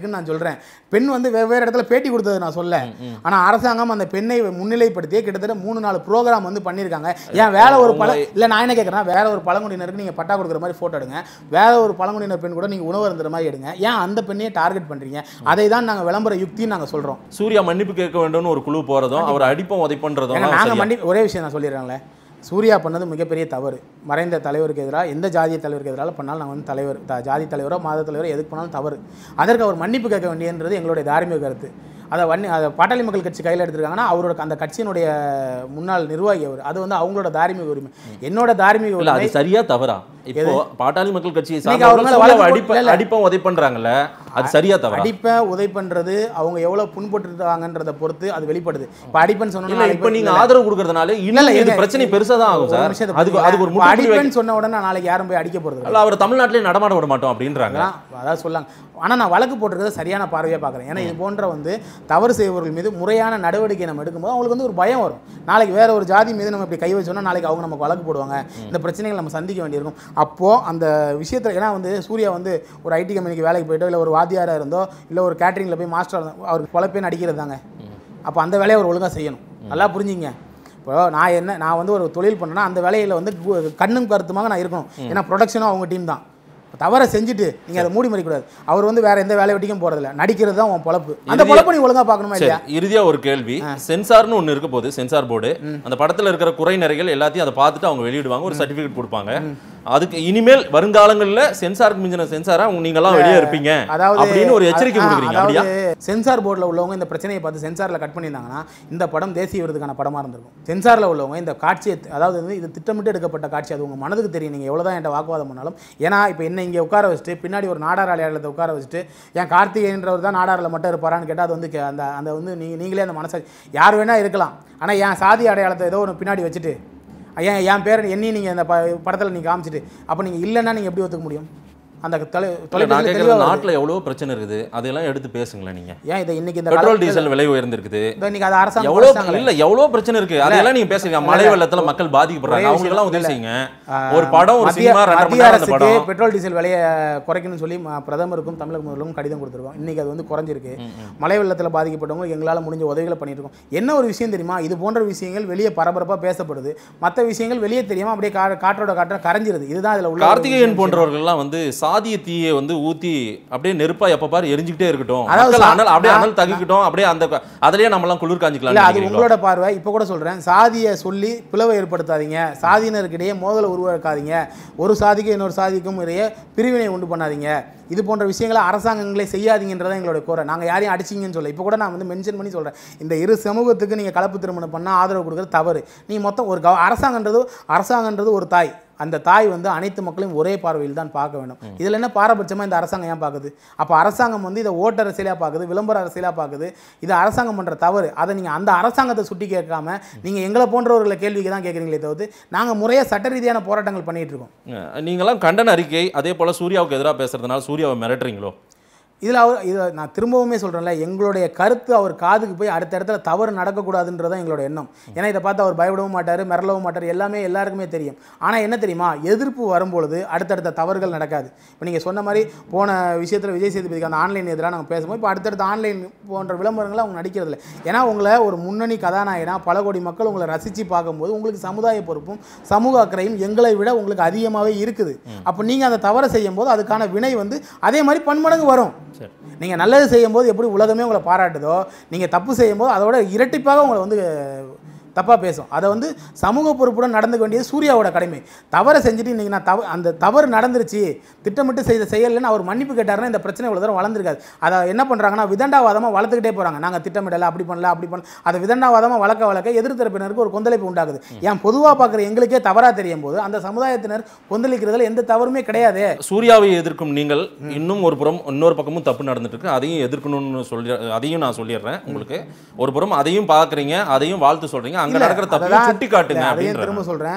இருக்குன்னு நான் சொல்றேன் பெண் வந்து வெவ்வேறு இடத்துல பேட்டி கொடுத்தது நான் சொல்ல ஆனா அரசாங்கம் அந்த பெண்ணை முன்னிலைப்படுத்தி கிட்டத்தட்ட மூணு நாலு ப்ரோக்ராம் வந்து பண்ணியிருக்காங்க ஏன் வேற ஒரு பல இல்ல நான் என்ன கேட்குறேன் வேற ஒரு பழங்குடியினருக்கு நீங்க பட்டா கொடுக்குற மாதிரி போட்டோ எடுங்க வேற ஒரு பழங்குடியினர் பெண் கூட நீங்க உணவு இருந்துற மாதிரி எடுங்க ஏன் அந்த பெண்ணையே டார்கெட் பண்றீங்க அதை தான் நாங்க விளம்பர யுக்தின்னு நாங்க சொல்றோம் சூர்யா மன்னிப்பு கேட்க வேண்டும்னு ஒரு குழு போறதும் அவர் அடிப்போம் உதைப்பன்றதும் ஏங்க நாங்க சரியா? மண்டி ஒரே விஷயம் நான் சொல்லிடுறேன்ல சூர்யா பண்ணது மிகப்பெரிய தவறு மறைந்த தலைவருக்கு எதிராக எந்த ஜாதிய தலைவருக்கு எதிராக பண்ணாலும் நான் வந்து தலைவர் த- ஜாதி தலைவரோ மாத தலைவரோ எதுக்கு பண்ணாலும் தவறு அதற்கு அவர் மன்னிப்பு கேட்க வேண்டியன்றது எங்களுடைய தார்மீக கருத்து அதை வன்னி அதை பாட்டாளி மக்கள் கட்சி கையில் எடுத்திருக்காங்கன்னா அவரோட அந்த கட்சியினுடைய முன்னாள் நிர்வாகி அவர் அது வந்து அவங்களோட தார்மீக உரிமை என்னோட தார்மீக இல்ல உரிமை அது சரியா தவறா இப்போ பாட்டாளி மக்கள் கட்சியை இன்னைக்கு அவர் மேல சார்ந்தவர்கள் சூர்யாவை வழக்கு அடிப்ப போட்டு- இல்ல. அடிப்போம் உதைப்பண்றாங்கல்ல அது சரியா தவறா அடிப்பை உதை பண்றது அவங்க எவ்வளவு புண்பட்டுருக்காங்கன்றத பொறுத்து அது வெளிப்படுது இப்போ அடிப்பேன்னு இல்ல சொன்னா இப்ப நீங்க ஆதரவு கொடுக்கறதுனால இன்னும் இல்ல, இது இருங்க. பிரச்சனை பெருசா தான் ஆகும் ஒரு சார் நிமிஷத்தை அதுக்கு புரிஞ்சுங்க. அதுக்கு ஒரு இப்ப முற்றுப்புள்ளி வைக்க- அடிப்பேன்னு சொன்ன உடனே நாளைக்கு யாரும் போய் அடிக்க போறது அல்ல அவர் தமிழ்நாட்டிலே நடமாட விட மாட்டோம் அப்படின்றாங்க அதான் அதாவது சொல்லாங்க ஆனால் நான் வழக்கு போட்டிருக்கிறத சரியான பார்வையாக பார்க்குறேன் ஏன்னா இது போன்ற வந்து தவறு செய்பவர்கள் மீது முறையான நடவடிக்கை நம்ம எடுக்கும்போது அவங்களுக்கு வந்து ஒரு பயம் வரும் நாளைக்கு வேற ஒரு ஜாதி மீது நம்ம இப்படி கை வச்சோம்னா நாளைக்கு அவங்க நமக்கு வழக்கு போடுவாங்க இந்த பிரச்சனைகள் நம்ம சந்திக்க வேண்டியிருக்கும் அப்போது அந்த விஷயத்தில் ஏன்னா வந்து சூர்யா வந்து ஒரு ஐடி கம்பெனிக்கு வேலைக்கு போயிட்டோ இல்லை ஒரு வாத்தியாராக இருந்தோ இல்லை ஒரு கேட்டரிங்கில் போய் மாஸ்டர் இருந்தோ அவருக்கு பொழப்பே நடிக்கிறது தாங்க அப்போ அந்த வேலையை அவர் ஒழுங்காக செய்யணும் நல்லா புரிஞ்சுங்க இப்போ நான் என்ன நான் வந்து ஒரு தொழில் பண்ணேன்னா அந்த வேலையில் வந்து கு- கண்ணும் கருத்துமாக நான் இருக்கணும் ஏன்னா ப்ரொடக்ஷனும் அவங்க டீம் தான் தவறை செஞ்சுட்டு நீங்கள் அதை மூடி மறிக்கூடாது அவர் வந்து வேற எந்த வேலை வெட்டிக்கும் போகிறதில்ல நடிக்கிறது தான் உன் பொழப்பு அந்த இறுதியா- பொழப்பை நீ ஒழுங்காக பார்க்கணுமா இல்லையா சரி இறுதியா ஒரு கேள்வி சென்சார்னு ஒன்னு இருக்க போது சென்சார் போர்டு அந்த படத்துல இருக்கிற குறை நிறைகள் எல்லாத்தையும் அதை பார்த்துட்டு அவங்க வெளியிடுவாங்க ஒரு சர்டிபிகேட் கொடுப்பாங்க அதுக்கு இனிமேல் வருங்காலங்கள்ல சென்சாருக்கு மிஞ்சின சென்சாரா நீங்க எல்லாம் வெளியே இருப்பீங்க அதாவது அப்படின்னு ஒரு எச்சரிக்கை ஆ, கொடுக்குறீங்க அப்படியா அதாவது சென்சார் போர்டில் உள்ளவங்க இந்த பிரச்சனையை பார்த்து சென்சாரில் கட் பண்ணியிருந்தாங்கன்னா இந்த படம் தேசிய விருதுக்கான படமாக இருந்திருக்கும் சென்சாரில் உள்ளவங்க இந்த காட்சியை அதாவது வந்து இது திட்டமிட்டு எடுக்கப்பட்ட காட்சி அது உங்கள் மனதுக்கு தெரியும் நீங்கள் எவ்வளோ தான் என்கிட்ட வாக்குவாதம் பண்ணாலும் ஏன்னா இப்போ என்ன இங்கே உட்கார வச்சுட்டு பின்னாடி ஒரு நாடார் அடையாளத்தை உட்கார வச்சுட்டு ஏன் கார்த்திகேயன்றவர் தான் நாடாரில் மட்டும் இருப்பாரான்னு கேட்டால் அது வந்து கே- அந்த அந்த வந்து நீங்க நீங்களே அந்த மனசை யார் வேணால் இருக்கலாம் ஆனால் என் சாதி அடையாளத்தை ஏதோ ஒன்று பின்னாடி வச்சுட்டு ஏன் என் பேர் என்னையும் நீங்கள் இந்த ப படத்தில் நீங்கள் காமிச்சிட்டு அப்போ நீங்கள் இல்லைன்னா நீங்கள் எப்படி ஒத்துக்க முடியும் அந்த தொலை இல்ல, நான் தொலைபேசியில் கேட்கறது தெளிவாக வருது. நாட்டுல எவ்வளவு பிரச்சனை இருக்குது அதெல்லாம் எடுத்து பேசுங்களேன் நீங்க ஏன் இதை இன்னைக்கு இந்த பெட்ரோல் காலத்துல- டீசல் விலை உயர்ந்திருக்குது இதோ இன்னைக்கு அது அரசாங்கம் எவ்வளவு குறைச்சிட்டாங்களே. இல்ல எவ்வளவு பிரச்சனை இருக்கு அதெல்லாம் நீங்க பேசுறீங்க மழை வெள்ளத்துல மக்கள் பாதிக்கப்படுறாங்க ஒரே அவங்களுக்கு எல்லாம் உதவி விஷயம் செய்யுங்க ஆ, ஒரு படம் ஒரு மத்திய- சினிமா ரெண்டரை மணி மத்திய நேரம் அந்த அரசுக்கு படம் பெட்ரோல் டீசல் விலையை குறைக்கணும்னு சொல்லி ம- பிரதமருக்கும் தமிழக முதல்வருக்கும் கடிதம் கொடுத்துருக்கோம் இன்னைக்கு அது வந்து குறைஞ்சிருக்கு மழை வெள்ளத்தில் பாதிக்கப்பட்டவங்க எங்களால் முடிஞ்ச உதவிகளை பண்ணிட்டு இருக்கோம் என்ன ஒரு விஷயம் தெரியுமா இது போன்ற விஷயங்கள் வெளியே பரபரப்பாக பேசப்படுது மற்ற விஷயங்கள் வெளியே தெரியாம அப்படியே கா- காற்றோட காற்ற கரைஞ்சிருது இதுதான் இதுல உள்ள ஒரு கார்த்திகேயன் விஷயம். போன்றவர்கள்லாம் வந்து சாதிய தீயை வந்து ஊத்தி அப்படியே நெருப்பா எப்ப பாரு எரிஞ்சுக்கிட்டே இருக்கட்டும் அதாவது மக்கள் சா- அனல் அப்படியே நான்- அனல் தகிக்கட்டும் அப்படியே அந்த அதுலயே நம்ம எல்லாம் குளிர் இல்ல காஞ்சிக்கலாம் அது உங்களோட பார்வை இப்போ கூட சொல்றேன் சாதியை சொல்லி பிளவை ஏற்படுத்தாதீங்க சாதியினருக்கிடையே மோதலை உருவாக்காதீங்க ஒரு சாதிக்கும் இன்னொரு சாதிக்கும் இடையே பிரிவினை உண்டு பண்ணாதீங்க இது போன்ற விஷயங்களை அரசாங்கங்களே செய்யாதீங்கன்றதான் எங்களோட கோரை நாங்கள் யாரையும் அடிச்சிங்கன்னு சொல்ல இப்போ கூட நான் வந்து மென்ஷன் பண்ணி சொல்கிறேன் இந்த இரு சமூகத்துக்கு நீங்கள் கலப்பு திருமணம் பண்ணால் ஆதரவு கொடுக்குறது தவறு நீ மொத்தம் ஒரு கவ அரசாங்கன்றது அரசாங்கன்றது ஒரு தாய் அந்த தாய் வந்து அனைத்து மக்களையும் ஒரே பார்வையில் தான் பார்க்க வேண்டும் இதில் என்ன பாரபட்சமாக இந்த அரசாங்கம் ஏன் பார்க்குது அப்போ அரசாங்கம் வந்து இதை ஓட்டு அரசியலாக பார்க்குது விளம்பர அரசியலாக பார்க்குது இது அரசாங்கம் பண்ணுற தவறு அதை நீங்கள் அந்த அரசாங்கத்தை சுட்டி கேட்காம நீங்கள் எங்களை போன்றவர்களை கேள்விக்கு தான் கேட்குறீங்களே தவிர்த்து நாங்கள் முறையாக சட்ட ரீதியான போராட்டங்கள் பண்ணிட்டு இருக்கோம் நீங்களாம் கண்டன அறிக்கை அதே போல சூர்யாவுக்கு எதிராக பேசுறதுனால சூர்யாவை மிரட்டுறீங்களோ இதில் அவர் இதை நான் திரும்பவுமே சொல்கிறேன்ல எங்களுடைய கருத்து அவர் காதுக்கு போய் அடுத்த இடத்துல தவறு நடக்கக்கூடாதுன்றதான் எங்களோட எண்ணம் ஏன்னா இதை பார்த்து அவர் பயப்படவும் மாட்டார் மிரளவும் மாட்டார் எல்லாமே எல்லாருக்குமே தெரியும் ஆனால் என்ன தெரியுமா எதிர்ப்பு வரும்பொழுது அடுத்தடுத்த தவறுகள் நடக்காது இப்போ நீங்கள் சொன்ன மாதிரி போன விஷயத்தில் விஜய் சேதுபதிக்கு அந்த ஆன்லைன் எதிராக நாங்கள் பேசும்போது இப்போ அடுத்தடுத்த ஆன்லைன் போன்ற விளம்பரங்களை அவங்க நடிக்கிறதில்ல ஏன்னா உங்களை ஒரு முன்னணி கதாநாயகனா பல கோடி மக்கள் உங்களை ரசித்து பார்க்கும்போது உங்களுக்கு சமுதாய பொறுப்பும் சமூக அக்கறையும் எங்களை விட உங்களுக்கு அதிகமாகவே இருக்குது அப்போ நீங்கள் அந்த தவறை செய்யும்போது அதுக்கான வினை வந்து அதே மாதிரி பன்மடங்கு வரும் சரி நீங்கள் நல்லது செய்யும்போது எப்படி உலகமே உங்களை பாராட்டுதோ நீங்கள் தப்பு செய்யும்போது அதோட இரட்டிப்பாக உங்களை வந்து தப்பாக பேசும் அதை வந்து சமூக பொறுப்புடன் நடந்துக்க வேண்டியது சூர்யாவோட கடமை தவறை செஞ்சுட்டு இன்றைக்கி நான் தவ அந்த தவறு நடந்துருச்சு திட்டமிட்டு செய்த செயல்னு அவர் மன்னிப்பு கேட்டாருன்னா இந்த பிரச்சனை இவ்வளோ தூரம் வளர்ந்துருக்காது அதை என்ன பண்ணுறாங்கன்னா விதண்டாவாதமாக வளர்த்துக்கிட்டே போகிறாங்க நாங்கள் திட்டமிடலை அப்படி பண்ணல அப்படி பண்ணல அதை விதண்டாவாதமாக வளர்க்க வளர்க்க எதிர் தரப்பினருக்கு ஒரு கொந்தளிப்பு உண்டாகுது ஏன் பொதுவாக பார்க்குற எங்களுக்கே தவறாக தெரியும் போது அந்த சமுதாயத்தினர் கொந்தளிக்கிறதுல எந்த தவறுமே கிடையாது சூர்யாவை எதிர்க்கும் நீங்கள் இன்னும் ஒரு புறம் இன்னொரு பக்கமும் தப்பு நடந்துட்டு இருக்கு அதையும் எதிர்க்கணும்னு சொல்லி அதையும் நான் சொல்லிடுறேன் உங்களுக்கு ஒரு புறம் அதையும் பார்க்குறீங்க அதையும் வாழ்த்து சொல்றீங்க அங்க இல்ல, நடக்கிற தப்பையும் அததான் சுட்டி காட்டுங்க இல்ல, அதையும் அப்படின்ற திரும்ப சொல்றேன்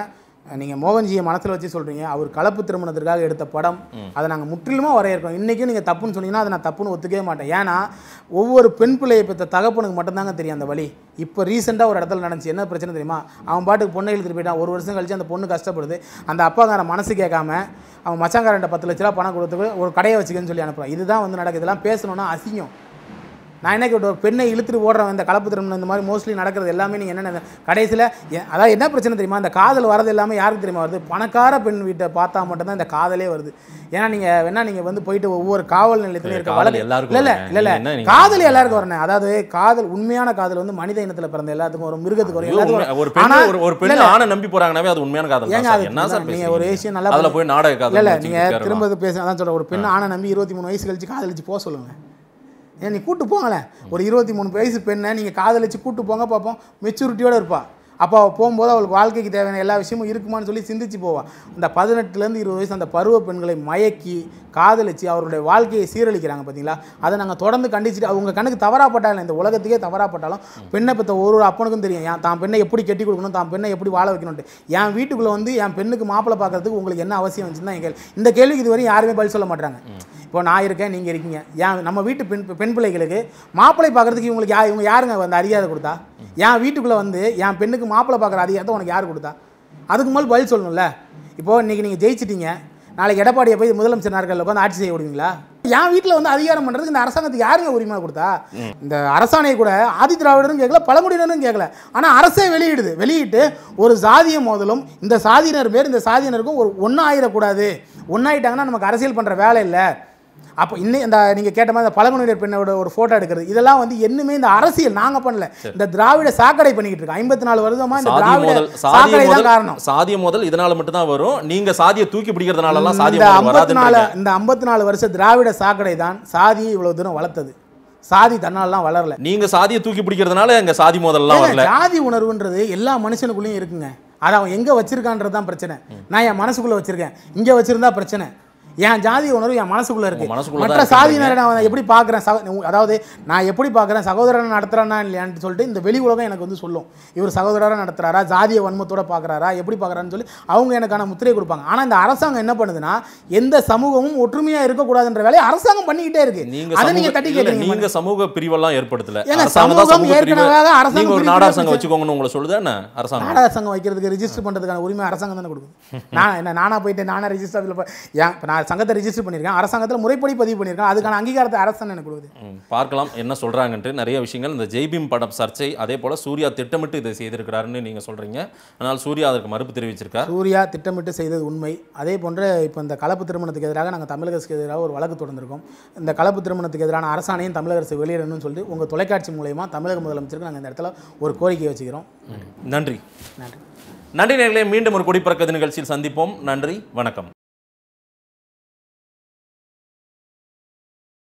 நீங்கள் மோகன்ஜியை மனசில் வச்சு சொல்கிறீங்க அவர் கலப்பு திருமணத்திற்காக எடுத்த படம் அதை நாங்கள் முற்றிலுமா வரையறுக்கோம் இன்றைக்கும் நீங்கள் தப்புன்னு சொன்னீங்கன்னா அதை நான் தப்புன்னு ஒத்துக்கவே மாட்டேன் ஏன்னா ஒவ்வொரு பெண் பிள்ளையை பெற்ற தகப்பனுக்கு மட்டும்தாங்க தெரியும் அந்த வழி இப்போ ரீசெண்டாக ஒரு இடத்துல நடந்துச்சு என்ன பிரச்சனை தெரியுமா அவன் பாட்டுக்கு பொண்ணை இழுத்துட்டு போயிட்டான் ஒரு வருஷம் கழிச்சு அந்த பொண்ணு கஷ்டப்படுது அந்த அப்பாக்கார மனசு கேட்காம அவன் மச்சாங்காரன்ட்ட பத்து லட்ச ரூபா பணம் கொடுத்து ஒரு கடையை வச்சுக்கன்னு சொல்லி அனுப்புகிறான் இதுதான் வந்து நடக்குது இதெல்லாம் பேசணும்னா அசிங்கம் நான் என்ன கேட்ட ஒரு பெண்ணை இழுத்துட்டு ஓடுறவன் இந்த கலப்பு திருமணம் இந்த மாதிரி மோஸ்ட்லி நடக்கிறது எல்லாமே நீங்கள் என்ன கடைசியில் அதாவது என்ன பிரச்சனை தெரியுமா இந்த காதல் வரது எல்லாமே யாருக்கு தெரியுமா வருது பணக்கார பெண் வீட்டை பார்த்தா மட்டும்தான் இந்த காதலே வருது ஏன்னா நீங்கள் வேணா நீங்கள் வந்து போயிட்டு ஒவ்வொரு காவல் நிலையத்திலையும் இருக்க காதல் வழக்கு எல்லாருக்கும் இல்லை இல்லை வருங்க. இல்லை என்ன இல்லை நீங்க- காதல் எல்லாருக்கும் வரணும் அதாவது காதல் உண்மையான காதல் வந்து மனித இனத்தில் பிறந்த எல்லாத்துக்கும் வரும் மிருகத்துக்கு வரும் ஐயோ, உண்மை- எல்லாத்துக்கும் ஒரு வரும். பெண் ஆனா, ஒரு ஒரு இல்ல, பெண் இல்ல. ஆணை நம்பி போறாங்கனாவே அது உண்மையான காதல் தான் ஏங்க சார். அது என்ன சார் நீங்க பேசுறீங்க? ஒரு விஷயம் நல்லா அதுல போய் நாடக இல்ல காதல் இல்ல வச்சுக்கிட்டு நீங்க உட்காரலாம். திரும்ப பேச அதான் சொல்றேன் ஒரு பெண் ஆணை நம்பி இருபத்தி மூணு வயசு கழிச்சு காதலிச்சு போக சொல்லுங்க ஏன் நீ கூட்டு போங்களேன் ஒரு இருபத்தி மூணு வயசு பெண்ணை நீங்க காதலிச்சு கூட்டு போங்க பார்ப்போம் மெச்சூரிட்டியோட இருப்பா அப்போ அவள் போகும்போது அவளுக்கு வாழ்க்கைக்கு தேவையான எல்லா விஷயமும் இருக்குமான்னு சொல்லி சிந்திச்சு போவா இந்த பதினெட்டுலேருந்து இருபது வயசு அந்த பருவ பெண்களை மயக்கி காதலிச்சு அவருடைய வாழ்க்கையை சீரழிக்கிறாங்க பார்த்தீங்களா அதை நாங்கள் தொடர்ந்து கண்டிச்சுட்டு அவங்க கண்ணுக்கு தவறாப்பட்டாலும் இந்த உலகத்துக்கே தவறாப்பட்டாலும் பெண்ணை பற்ற ஒரு ஒரு அப்பனுக்கும் தெரியும் ஏன் தான் பெண்ணை எப்படி கட்டி கொடுக்கணும் தான் பெண்ணை எப்படி வாழ வைக்கணும்ட்டு என் வீட்டுக்குள்ளே வந்து என் பெண்ணுக்கு மாப்பிள்ளை பார்க்கறதுக்கு உங்களுக்கு என்ன அவசியம் வந்துச்சுன்னு தான் என் கேள்வி இந்த கேள்விக்கு இதுவரையும் யாருமே பதில் சொல்ல மாட்டாங்க இப்போ நான் இருக்கேன் நீங்கள் இருக்கீங்க ஏன் நம்ம வீட்டு பெண் பெண் பிள்ளைகளுக்கு மாப்பிள்ளை பார்க்கறதுக்கு இவங்களுக்கு யா இவங்க யாருங்க வந்து அதிகாரம் கொடுத்தா என் வீட்டுக்குள்ளே வந்து என் பெண்ணுக்கு மாப்பிள்ளை பார்க்குற அதிகாரத்தை உனக்கு யார் கொடுத்தா அதுக்கு மேலே பதில் சொல்லணும்ல இப்போது இன்றைக்கி நீங்கள் ஜெயிச்சிட்டீங்க நாளைக்கு எடப்பாடியை போய் முதலமைச்சர் நாட்களில் உட்காந்து ஆட்சி செய்ய விடுவீங்களா என் வீட்டில் வந்து அதிகாரம் பண்ணுறதுக்கு இந்த அரசாங்கத்துக்கு யாருங்க உரிமை கொடுத்தா இந்த அரசாணையை கூட ஆதி திராவிடரும் கேட்கல பழங்குடியினரும் கேட்கல ஆனால் அரசே வெளியிடுது வெளியிட்டு ஒரு சாதிய மோதலும் இந்த சாதியினர் பேர் இந்த சாதியினருக்கும் ஒரு ஒன்றா ஆயிடக்கூடாது ஒன்றாயிட்டாங்கன்னா நமக்கு அரசியல் பண்ணுற வேலை இல்லை அப்போ இன்னும் இந்த நீங்கள் கேட்ட மாதிரி இந்த பழங்குடியினர் பெண்ணோட ஒரு ஃபோட்டோ எடுக்கிறது இதெல்லாம் வந்து இன்னுமே இந்த அரசியல் நாங்கள் பண்ணல இந்த திராவிட சாக்கடை பண்ணிக்கிட்டு இருக்கோம் ஐம்பத்தி நாலு வருஷமா இந்த சாதிய திராவிட மோதல் சாதிய சாக்கடை தான் மோதல் காரணம் சாதிய மோதல் இதனால மட்டும் தான் வரும் நீங்க சாதியை தூக்கி பிடிக்கிறதுனால எல்லாம் சாதிய இந்த மோதல் ஐம்பத்தி நாலு வராதுன்றீங்க இந்த ஐம்பத்தி நாலு வருஷ திராவிட சாக்கடை தான் சாதியை இவ்வளவு தூரம் வளர்த்தது சாதி தன்னாலலாம் வளரல நீங்க சாதியை தூக்கி பிடிக்கிறதுனால எங்க சாதி மோதல்லாம் ஏங்க, வரல ஜாதி உணர்வுன்றது எல்லா மனுஷனுக்குள்ளேயும் இருக்குங்க அதை அவன் எங்க வச்சிருக்கான்றது தான் பிரச்சனை நான் என் மனசுக்குள்ள வச்சிருக்கேன் இங்க வச்சிருந்தா பிரச்சனை என் ஜாதி உணர்வு என் மனசுக்குள்ள இருக்கு உங்க மனசுக்குள்ள தான் மற்ற இருக்குன்றீங்க. சாதியினரை நான் எப்படி பார்க்குறேன் சக அதாவது நான் எப்படி பார்க்குறேன் சகோதரன் நடத்துறானா இல்லையான்னு சொல்லிட்டு இந்த வெளி உலகம் எனக்கு வந்து சொல்லும் இவர் சகோதரராக நடத்துறாரா ஜாதிய வன்மத்தோட பார்க்குறாரா எப்படி பார்க்குறான்னு சொல்லி அவங்க எனக்கான முத்திரை கொடுப்பாங்க ஆனால் இந்த அரசாங்கம் என்ன பண்ணுதுன்னா எந்த சமூகமும் ஒற்றுமையா இருக்கக்கூடாதுன்ற வேலையை அரசாங்கம் பண்ணிக்கிட்டே இருக்கு நீங்க அதை நீங்க சமூக தட்டி இல்ல, கேட்குறீங்க நீங்க சமூக பிரிவெல்லாம் ஏற்படுத்தல ஏங்க, அரசாங்கம் தான் சமூகம் சமூக பிரிவு ஏற்கனவே அரசாங்கம் நீங்க ஒரு பிரிவு நாடார் சங்கம் பிரிவு வச்சுக்கோங்கன்னு உங்களை சொல்லுது என்ன அரசாங்கம் நாடக சங்கம் வைக்கிறதுக்கு ரிஜிஸ்டர் பண்ணுறதுக்கான உரிமை அரசாங்கம் தானே கொடுக்குது நான் என்ன நானா போயிட்டு நானா ரிஜிஸ்டர் ஆஃபீஸில் போய் ஏன் இப்போ நான் சங்கத்தை ரிஜிஸ்டர் பண்ணியிருக்கேன் அரசாங்கத்தில் முறைப்படி பதிவு பண்ணியிருக்கேன் அதுக்கான அங்கீகாரத்தை அரசாங்கம் எனக்கு கொடுக்குது ம், பார்க்கலாம் என்ன சொல்றாங்கன்ட்டு நிறைய விஷயங்கள் இந்த ஜெய்பீம் படம் சர்ச்சை அதே போல சூர்யா திட்டமிட்டு இதை செய்திருக்கிறாருன்னு நீங்க சொல்றீங்க ஆனால் சூர்யா அதற்கு மறுப்பு தெரிவிச்சிருக்கார் சூர்யா திட்டமிட்டு செய்தது உண்மை அதே போன்று இப்போ இந்த கலப்பு திருமணத்துக்கு எதிராக நாங்கள் தமிழக அரசுக்கு எதிராக ஒரு வழக்கு தொடர்ந்திருக்கோம் இந்த கலப்பு திருமணத்துக்கு எதிரான அரசாணையும் தமிழக அரசு வெளியிடணும்னு சொல்லிட்டு உங்கள் தொலைக்காட்சி மூலயமா தமிழக முதலமைச்சருக்கு நாங்கள் இந்த இடத்துல ஒரு கோரிக்கை வச்சுக்கிறோம் நன்றி நன்றி நன்றி நேர்களே மீண்டும் ஒரு குடிப்பறக்க நிகழ்ச்சியில் சந்திப்போம் நன்றி வணக்கம்